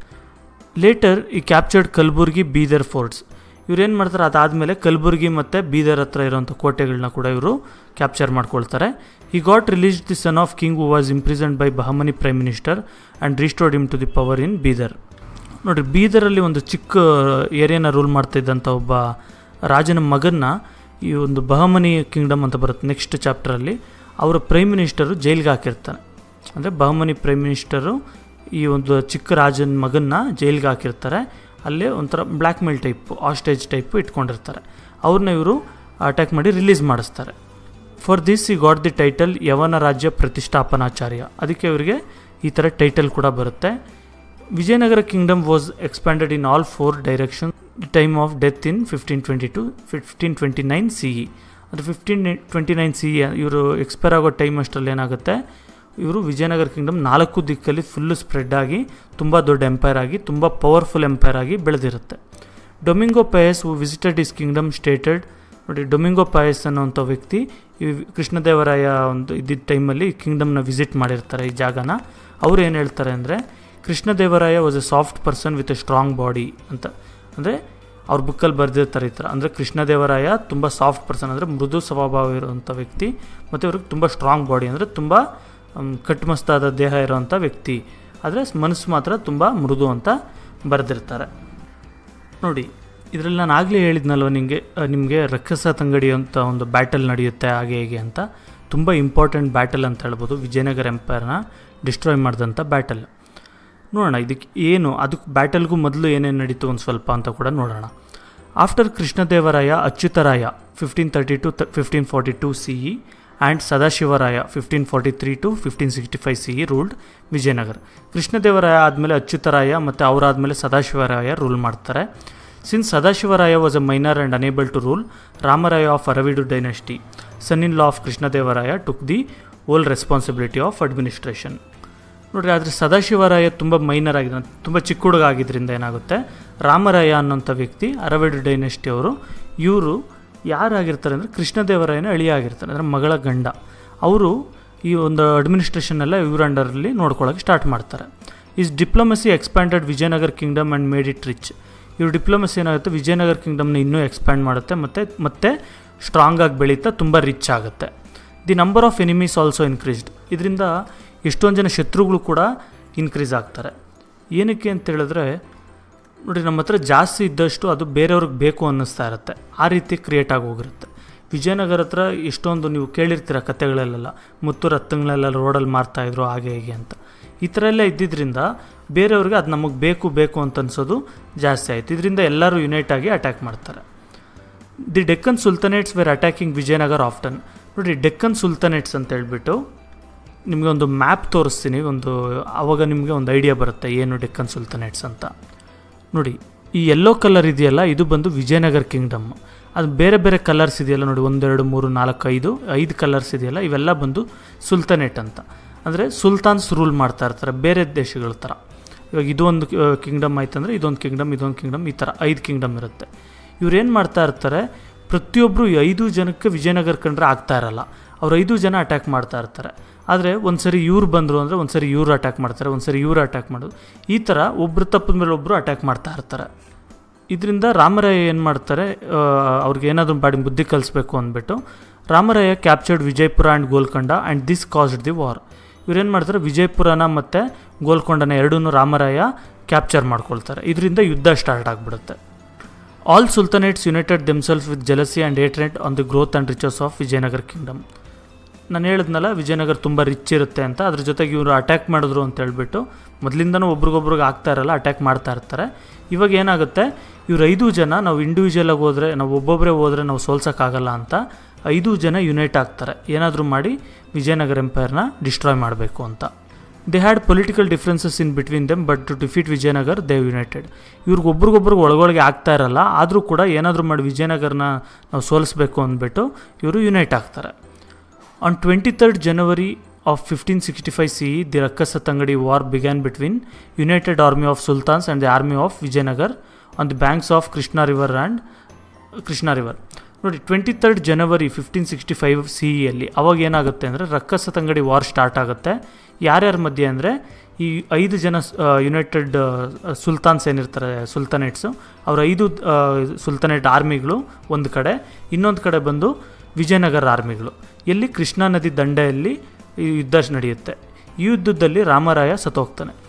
later he captured Kalaburagi Bidar forts ಇವ್ರು ಏನು ಮಾಡ್ತಾರೆ ಅದಾದಮೇಲೆ ಕಲಬುರ್ಗಿ ಮತ್ತು ಬೀದರ್ ಹತ್ರ ಇರೋಂಥ ಕೋಟೆಗಳನ್ನ ಕೂಡ ಇವರು ಕ್ಯಾಪ್ಚರ್ ಮಾಡ್ಕೊಳ್ತಾರೆ he got release the son of king who was imprisoned by Bahmani prime minister and restored him to the power in Bidar ನೋಡಿರಿ ಬೀದರಲ್ಲಿ ಒಂದು ಚಿಕ್ಕ ಏರಿಯಾನ ರೂಲ್ ಮಾಡ್ತಾ ಇದ್ದಂಥ ಒಬ್ಬ ರಾಜನ ಮಗನ್ನ ಈ ಒಂದು ಬಹಮನಿ ಕಿಂಗ್ಡಮ್ ಅಂತ ಬರುತ್ತೆ ನೆಕ್ಸ್ಟ್ ಚಾಪ್ಟರಲ್ಲಿ ಅವರ ಪ್ರೈಮ್ ಮಿನಿಸ್ಟರು ಜೈಲಿಗೆ ಹಾಕಿರ್ತಾನೆ ಅಂದರೆ ಬಹಮನಿ ಪ್ರೈಮ್ ಮಿನಿಸ್ಟರು ಈ ಒಂದು ಚಿಕ್ಕ ರಾಜನ ಮಗನ್ನ ಜೈಲಿಗೆ ಹಾಕಿರ್ತಾರೆ ಅಲ್ಲೇ ಒಂಥರ blackmail type hostage type ಇಟ್ಕೊಂಡಿರ್ತಾರೆ ಅವ್ರನ್ನ ಇವರು ಅಟ್ಯಾಕ್ ಮಾಡಿ ರಿಲೀಸ್ ಮಾಡಿಸ್ತಾರೆ for this he got the title Yavana Rajya Pratishthapanacharya ಅದಕ್ಕೆ ಇವರಿಗೆ ಈ ಥರ ಟೈಟಲ್ ಕೂಡ ಬರುತ್ತೆ Vijayanagara kingdom was expanded in all four direction time of death in fifteen twenty two fifteen twenty nine C E ಅದು fifteen twenty nine C E ಇವರು expire ಆಗೋ time ಅಷ್ಟರಲ್ಲಿ ಏನಾಗುತ್ತೆ ಇವರು ವಿಜಯನಗರ ಕಿಂಗ್ಡಮ್ ನಾಲ್ಕು ದಿಕ್ಕಲ್ಲಿ ಫುಲ್ಲು ಸ್ಪ್ರೆಡ್ ಆಗಿ ತುಂಬ ದೊಡ್ಡ ಎಂಪೈರ್ ಆಗಿ ತುಂಬ ಪವರ್ಫುಲ್ ಎಂಪೈರ್ ಆಗಿ ಬೆಳೆದಿರುತ್ತೆ Domingo Paes who visited his kingdom stated ನೋಡಿ ಡೊಮಿಂಗೋ ಪಾಯಸ್ ಅನ್ನೋಂಥ ವ್ಯಕ್ತಿ ಈ ಕೃಷ್ಣದೇವರಾಯ ಒಂದು ಇದ್ದಿದ್ದ ಟೈಮಲ್ಲಿ ಕಿಂಗ್ಡಮ್ನ ವಿಸಿಟ್ ಮಾಡಿರ್ತಾರೆ ಈ ಜಾಗನ ಅವ್ರು ಏನು ಹೇಳ್ತಾರೆ ಅಂದರೆ Krishnadevaraya was a soft person with a strong body ಅಂತ ಅಂದರೆ ಅವ್ರ ಬುಕ್ಕಲ್ಲಿ ಬರೆದಿರ್ತಾರೆ ಈ ಥರ ಅಂದರೆ ಕೃಷ್ಣದೇವರಾಯ ತುಂಬ ಸಾಫ್ಟ್ ಪರ್ಸನ್ ಅಂದರೆ ಮೃದು ಸ್ವಭಾವ ಇರುವಂಥ ವ್ಯಕ್ತಿ ಮತ್ತು ಇವ್ರಿಗೆ ತುಂಬ ಸ್ಟ್ರಾಂಗ್ ಬಾಡಿ ಅಂದರೆ ತುಂಬ ಮ್, ಕಟ್ಮಸ್ತಾದ ದೇಹ ಇರುವಂಥ ವ್ಯಕ್ತಿ ಆದರೆ ಮನಸ್ಸು ಮಾತ್ರ ತುಂಬ ಮೃದು ಅಂತ ಬರೆದಿರ್ತಾರೆ ನೋಡಿ ಇದರಲ್ಲಿ ನಾನು ಆಗಲೇ ಹೇಳಿದ್ನಲ್ವ ನಿಮಗೆ ನಿಮಗೆ ರಕ್ಕಸ ತಂಗಡಿ ಅಂತ ಒಂದು ಬ್ಯಾಟಲ್ ನಡೆಯುತ್ತೆ ಹಾಗೆ ಹೇಗೆ ಅಂತ ತುಂಬ ಇಂಪಾರ್ಟೆಂಟ್ ಬ್ಯಾಟಲ್ ಅಂತ ಹೇಳ್ಬೋದು ವಿಜಯನಗರ ಎಂಪೈರ್ನ ಡಿಸ್ಟ್ರಾಯ್ ಮಾಡಿದಂಥ ಬ್ಯಾಟಲ್ ನೋಡೋಣ ಇದಕ್ಕೆ ಏನು ಅದಕ್ಕೆ ಬ್ಯಾಟಲ್ಗೂ ಮೊದಲು ಏನೇನು ನಡೀತು ಒಂದು ಸ್ವಲ್ಪ ಅಂತ ಕೂಡ ನೋಡೋಣ after Krishnadevaraya Achyutaraya fifteen thirty two fifteen forty two C E and Sadashivaraya fifteen forty three to fifteen sixty five C E ruled Vijayanagara Krishnadevaraya ಆದಮೇಲೆ ಅಚ್ಯುತರಾಯ ಮತ್ತು ಅವರಾದಮೇಲೆ ಸದಾಶಿವರಾಯ ರೂಲ್ ಮಾಡ್ತಾರೆ since Sadashivaraya was a minor and unable to rule Ramaraya of Aravidu dynasty son in law of Krishnadevaraya took the whole responsibility of administration ನೋಡ್ರಿ ಆದರೆ ಸದಾಶಿವರಾಯ ತುಂಬ minor ಆಗಿದೆ ತುಂಬ ಚಿಕ್ಕ ಹುಡುಗ ಆಗಿದ್ದರಿಂದ ಏನಾಗುತ್ತೆ ರಾಮರಾಯ ಅನ್ನೋಂಥ ವ್ಯಕ್ತಿ ಅರವಿಡು ಡೈನೆಸ್ಟಿ ಅವರು ಇವರು ಯಾರಾಗಿರ್ತಾರೆ ಅಂದರೆ ಕೃಷ್ಣದೇವರಾಯನ ಅಳಿಯ ಆಗಿರ್ತಾರೆ ಅಂದರೆ ಮಗಳ ಗಂಡ ಅವರು ಈ ಒಂದು ಅಡ್ಮಿನಿಸ್ಟ್ರೇಷನ್ನೆಲ್ಲ ಇವ್ರ ಅಂಡರಲ್ಲಿ ನೋಡ್ಕೊಳ್ಳೋಕೆ ಸ್ಟಾರ್ಟ್ ಮಾಡ್ತಾರೆ his diplomacy expanded Vijayanagar kingdom and made it rich ಇವ್ರ ಡಿಪ್ಲೊಮಸಿ ಏನಾಗುತ್ತೆ ವಿಜಯನಗರ ಕಿಂಗ್ಡಮ್ನ ಇನ್ನೂ ಎಕ್ಸ್ಪ್ಯಾಂಡ್ ಮಾಡುತ್ತೆ ಮತ್ತು ಮತ್ತೆ ಸ್ಟ್ರಾಂಗ್ ಆಗಿ ಬೆಳೀತಾ ತುಂಬ ರಿಚ್ ಆಗುತ್ತೆ the number of enemies also increased ಇದರಿಂದ ಎಷ್ಟೊಂದು ಜನ ಶತ್ರುಗಳು ಕೂಡ ಇನ್ಕ್ರೀಸ್ ಆಗ್ತಾರೆ ಏನಕ್ಕೆ ಅಂತ ಹೇಳಿದ್ರೆ ನೋಡಿ ನಮ್ಮ ಹತ್ರ ಜಾಸ್ತಿ ಇದ್ದಷ್ಟು ಅದು ಬೇರೆಯವ್ರಿಗೆ ಬೇಕು ಅನ್ನಿಸ್ತಾ ಇರುತ್ತೆ ಆ ರೀತಿ ಕ್ರಿಯೇಟ್ ಆಗಿ ಹೋಗಿರುತ್ತೆ ವಿಜಯನಗರ ಹತ್ರ ಎಷ್ಟೊಂದು ನೀವು ಕೇಳಿರ್ತೀರ ಕತೆಗಳಲ್ಲೆಲ್ಲ ಮುತ್ತು ರತ್ನಗಳೆಲ್ಲ ರೋಡಲ್ಲಿ ಮಾರ್ತಾಯಿದ್ರು ಹಾಗೆ ಹೇಗೆ ಅಂತ ಈ ಥರ ಎಲ್ಲ ಇದ್ದಿದ್ದರಿಂದ ಬೇರೆಯವ್ರಿಗೆ ಅದು ನಮಗೆ ಬೇಕು ಬೇಕು ಅಂತ ಅನ್ಸೋದು ಜಾಸ್ತಿ ಆಯಿತು ಇದರಿಂದ ಎಲ್ಲರೂ ಯುನೈಟ್ ಆಗಿ ಅಟ್ಯಾಕ್ ಮಾಡ್ತಾರೆ the Deccan sultanates were attacking Vijayanagar often ನೋಡಿ ಡೆಕ್ಕನ್ ಸುಲ್ತಾನೇಟ್ಸ್ ಅಂತ ಹೇಳ್ಬಿಟ್ಟು ನಿಮಗೆ ಒಂದು ಮ್ಯಾಪ್ ತೋರಿಸ್ತೀನಿ ಒಂದು ಆವಾಗ ನಿಮಗೆ ಒಂದು ಐಡಿಯಾ ಬರುತ್ತೆ ಏನು ಡೆಕ್ಕನ್ ಸುಲ್ತಾನೇಟ್ಸ್ ಅಂತ ನೋಡಿ ಈ ಯೆಲ್ಲೋ ಕಲರ್ ಇದೆಯಲ್ಲ ಇದು ಬಂದು ವಿಜಯನಗರ ಕಿಂಗ್ಡಮ್ ಅದು ಬೇರೆ ಬೇರೆ ಕಲರ್ಸ್ ಇದೆಯಲ್ಲ ನೋಡಿ ಒಂದೆರಡು ಮೂರು ನಾಲ್ಕು ಐದು ಐದು ಕಲರ್ಸ್ ಇದೆಯಲ್ಲ ಇವೆಲ್ಲ ಬಂದು ಸುಲ್ತಾನೇಟ್ ಅಂತ ಅಂದರೆ ಸುಲ್ತಾನ್ಸ್ ರೂಲ್ ಮಾಡ್ತಾ ಇರ್ತಾರೆ ಬೇರೆ ದೇಶಗಳ ಥರ ಇವಾಗ ಇದೊಂದು ಕಿಂಗ್ಡಮ್ ಆಯ್ತಂದರೆ ಇದೊಂದು ಕಿಂಗ್ಡಮ್ ಇದೊಂದು ಕಿಂಗ್ಡಮ್ ಈ ಥರ ಐದು ಕಿಂಗ್ಡಮ್ ಇರುತ್ತೆ ಇವ್ರು ಏನು ಮಾಡ್ತಾ ಇರ್ತಾರೆ ಪ್ರತಿಯೊಬ್ಬರು ಈ ಐದು ಜನಕ್ಕೆ ವಿಜಯನಗರ ಕಂಡ್ರೆ ಆಗ್ತಾ ಇರಲ್ಲ ಅವ್ರು ಐದು ಜನ ಅಟ್ಯಾಕ್ ಮಾಡ್ತಾ ಇರ್ತಾರೆ ಆದರೆ ಒಂದು ಸರಿ ಇವ್ರು ಬಂದರು ಅಂದರೆ ಒಂದು ಸರಿ ಇವ್ರು ಅಟ್ಯಾಕ್ ಮಾಡ್ತಾರೆ ಒಂದು ಸರಿ ಇವ್ರು ಅಟ್ಯಾಕ್ ಮಾಡೋದು ಈ ಥರ ಒಬ್ಬರು ತಪ್ಪದ ಮೇಲೆ ಒಬ್ಬರು ಅಟ್ಯಾಕ್ ಮಾಡ್ತಾ ಇರ್ತಾರೆ ಇದರಿಂದ ರಾಮರಾಯ ಏನು ಮಾಡ್ತಾರೆ ಆ, ಅವ್ರಿಗೆ ಏನಾದರೂ ಮಾಡಿ ಬುದ್ಧಿ ಕಲಿಸ್ಬೇಕು ಅಂದ್ಬಿಟ್ಟು Ramaraya captured Vijayapura and Golconda and this caused the war ಇವ್ರೇನು ಮಾಡ್ತಾರೆ ವಿಜಯಪುರನ ಮತ್ತು ಗೋಲ್ಕೊಂಡನ ಎರಡೂ ರಾಮರಾಯ ಕ್ಯಾಪ್ಚರ್ ಮಾಡ್ಕೊಳ್ತಾರೆ ಇದರಿಂದ ಯುದ್ಧ ಸ್ಟಾರ್ಟ್ ಆಗಿಬಿಡುತ್ತೆ all sultanates united themselves with jealousy and intent on the growth and riches of Vijayanagara kingdom ನಾನು ಹೇಳಿದ್ನಲ್ಲ ವಿಜಯನಗರ ತುಂಬ ರಿಚ್ ಇರುತ್ತೆ ಅಂತ ಅದ್ರ ಜೊತೆಗೆ ಇವರು ಅಟ್ಯಾಕ್ ಮಾಡಿದ್ರು ಅಂತ ಹೇಳ್ಬಿಟ್ಟು ಮೊದಲಿಂದನೂ ಒಬ್ರಿಗೊಬ್ರಿಗೆ ಆಗ್ತಾ ಇರಲ್ಲ ಅಟ್ಯಾಕ್ ಮಾಡ್ತಾ ಇರ್ತಾರೆ ಇವಾಗ ಏನಾಗುತ್ತೆ ಇವ್ರು ಐದು ಜನ ನಾವು ಇಂಡಿವಿಜುವಲಾಗಿ ಹೋದರೆ ನಾವು ಒಬ್ಬೊಬ್ಬರೇ ಹೋದರೆ ನಾವು ಸೋಲ್ಸೋಕ್ಕಾಗಲ್ಲ ಅಂತ ಐದು ಜನ ಯುನೈಟ್ ಆಗ್ತಾರೆ ಏನಾದರೂ ಮಾಡಿ ವಿಜಯನಗರ ಎಂಪೈರ್ನ ಡಿಸ್ಟ್ರಾಯ್ ಮಾಡಬೇಕು ಅಂತ they had political differences in between them but to defeat Vijayanagar they united ಇವ್ರಿಗೆ ಒಬ್ರಿಗೊಬ್ರಿಗೆ ಒಳಗೊಳಗೆ ಆಗ್ತಾ ಇರಲ್ಲ ಆದರೂ ಕೂಡ ಏನಾದರೂ ಮಾಡಿ ವಿಜಯನಗರನ ನಾವು ಸೋಲಿಸ್ಬೇಕು ಅಂದ್ಬಿಟ್ಟು ಇವರು ಯುನೈಟ್ ಆಗ್ತಾರೆ on twenty third January of fifteen sixty five C the Rakkasa Tangadi war began between united army of sultans and the army of Vijayanagar on the banks of Krishna river and Krishna river ನೋಡಿ twenty third January fifteen sixty five C ಇಯಲ್ಲಿ ಅವಾಗ ಏನಾಗುತ್ತೆ ಅಂದರೆ ರಕ್ಕಸ Tangadi war start ಆಗುತ್ತೆ ಯಾರ್ಯಾರ ಮಧ್ಯೆ ಅಂದರೆ ಈ ಐದು ಜನ ಯುನೈಟೆಡ್ ಸುಲ್ತಾನ್ಸ್ ಏನಿರ್ತಾರೆ ಸುಲ್ತಾನೇಟ್ಸು ಅವ್ರ ಐದು ಸುಲ್ತಾನೇಟ್ ಆರ್ಮಿಗಳು ಒಂದು ಕಡೆ ಇನ್ನೊಂದು ಕಡೆ ಬಂದು ವಿಜಯನಗರ ಆರ್ಮಿಗಳು ಎಲ್ಲಿ ಕೃಷ್ಣಾ ನದಿ ದಂಡೆಯಲ್ಲಿ ಈ ಯುದ್ಧ ನಡೆಯುತ್ತೆ ಈ ಯುದ್ಧದಲ್ಲಿ ರಾಮರಾಯ ಸತ್ತೋಗ್ತಾನೆ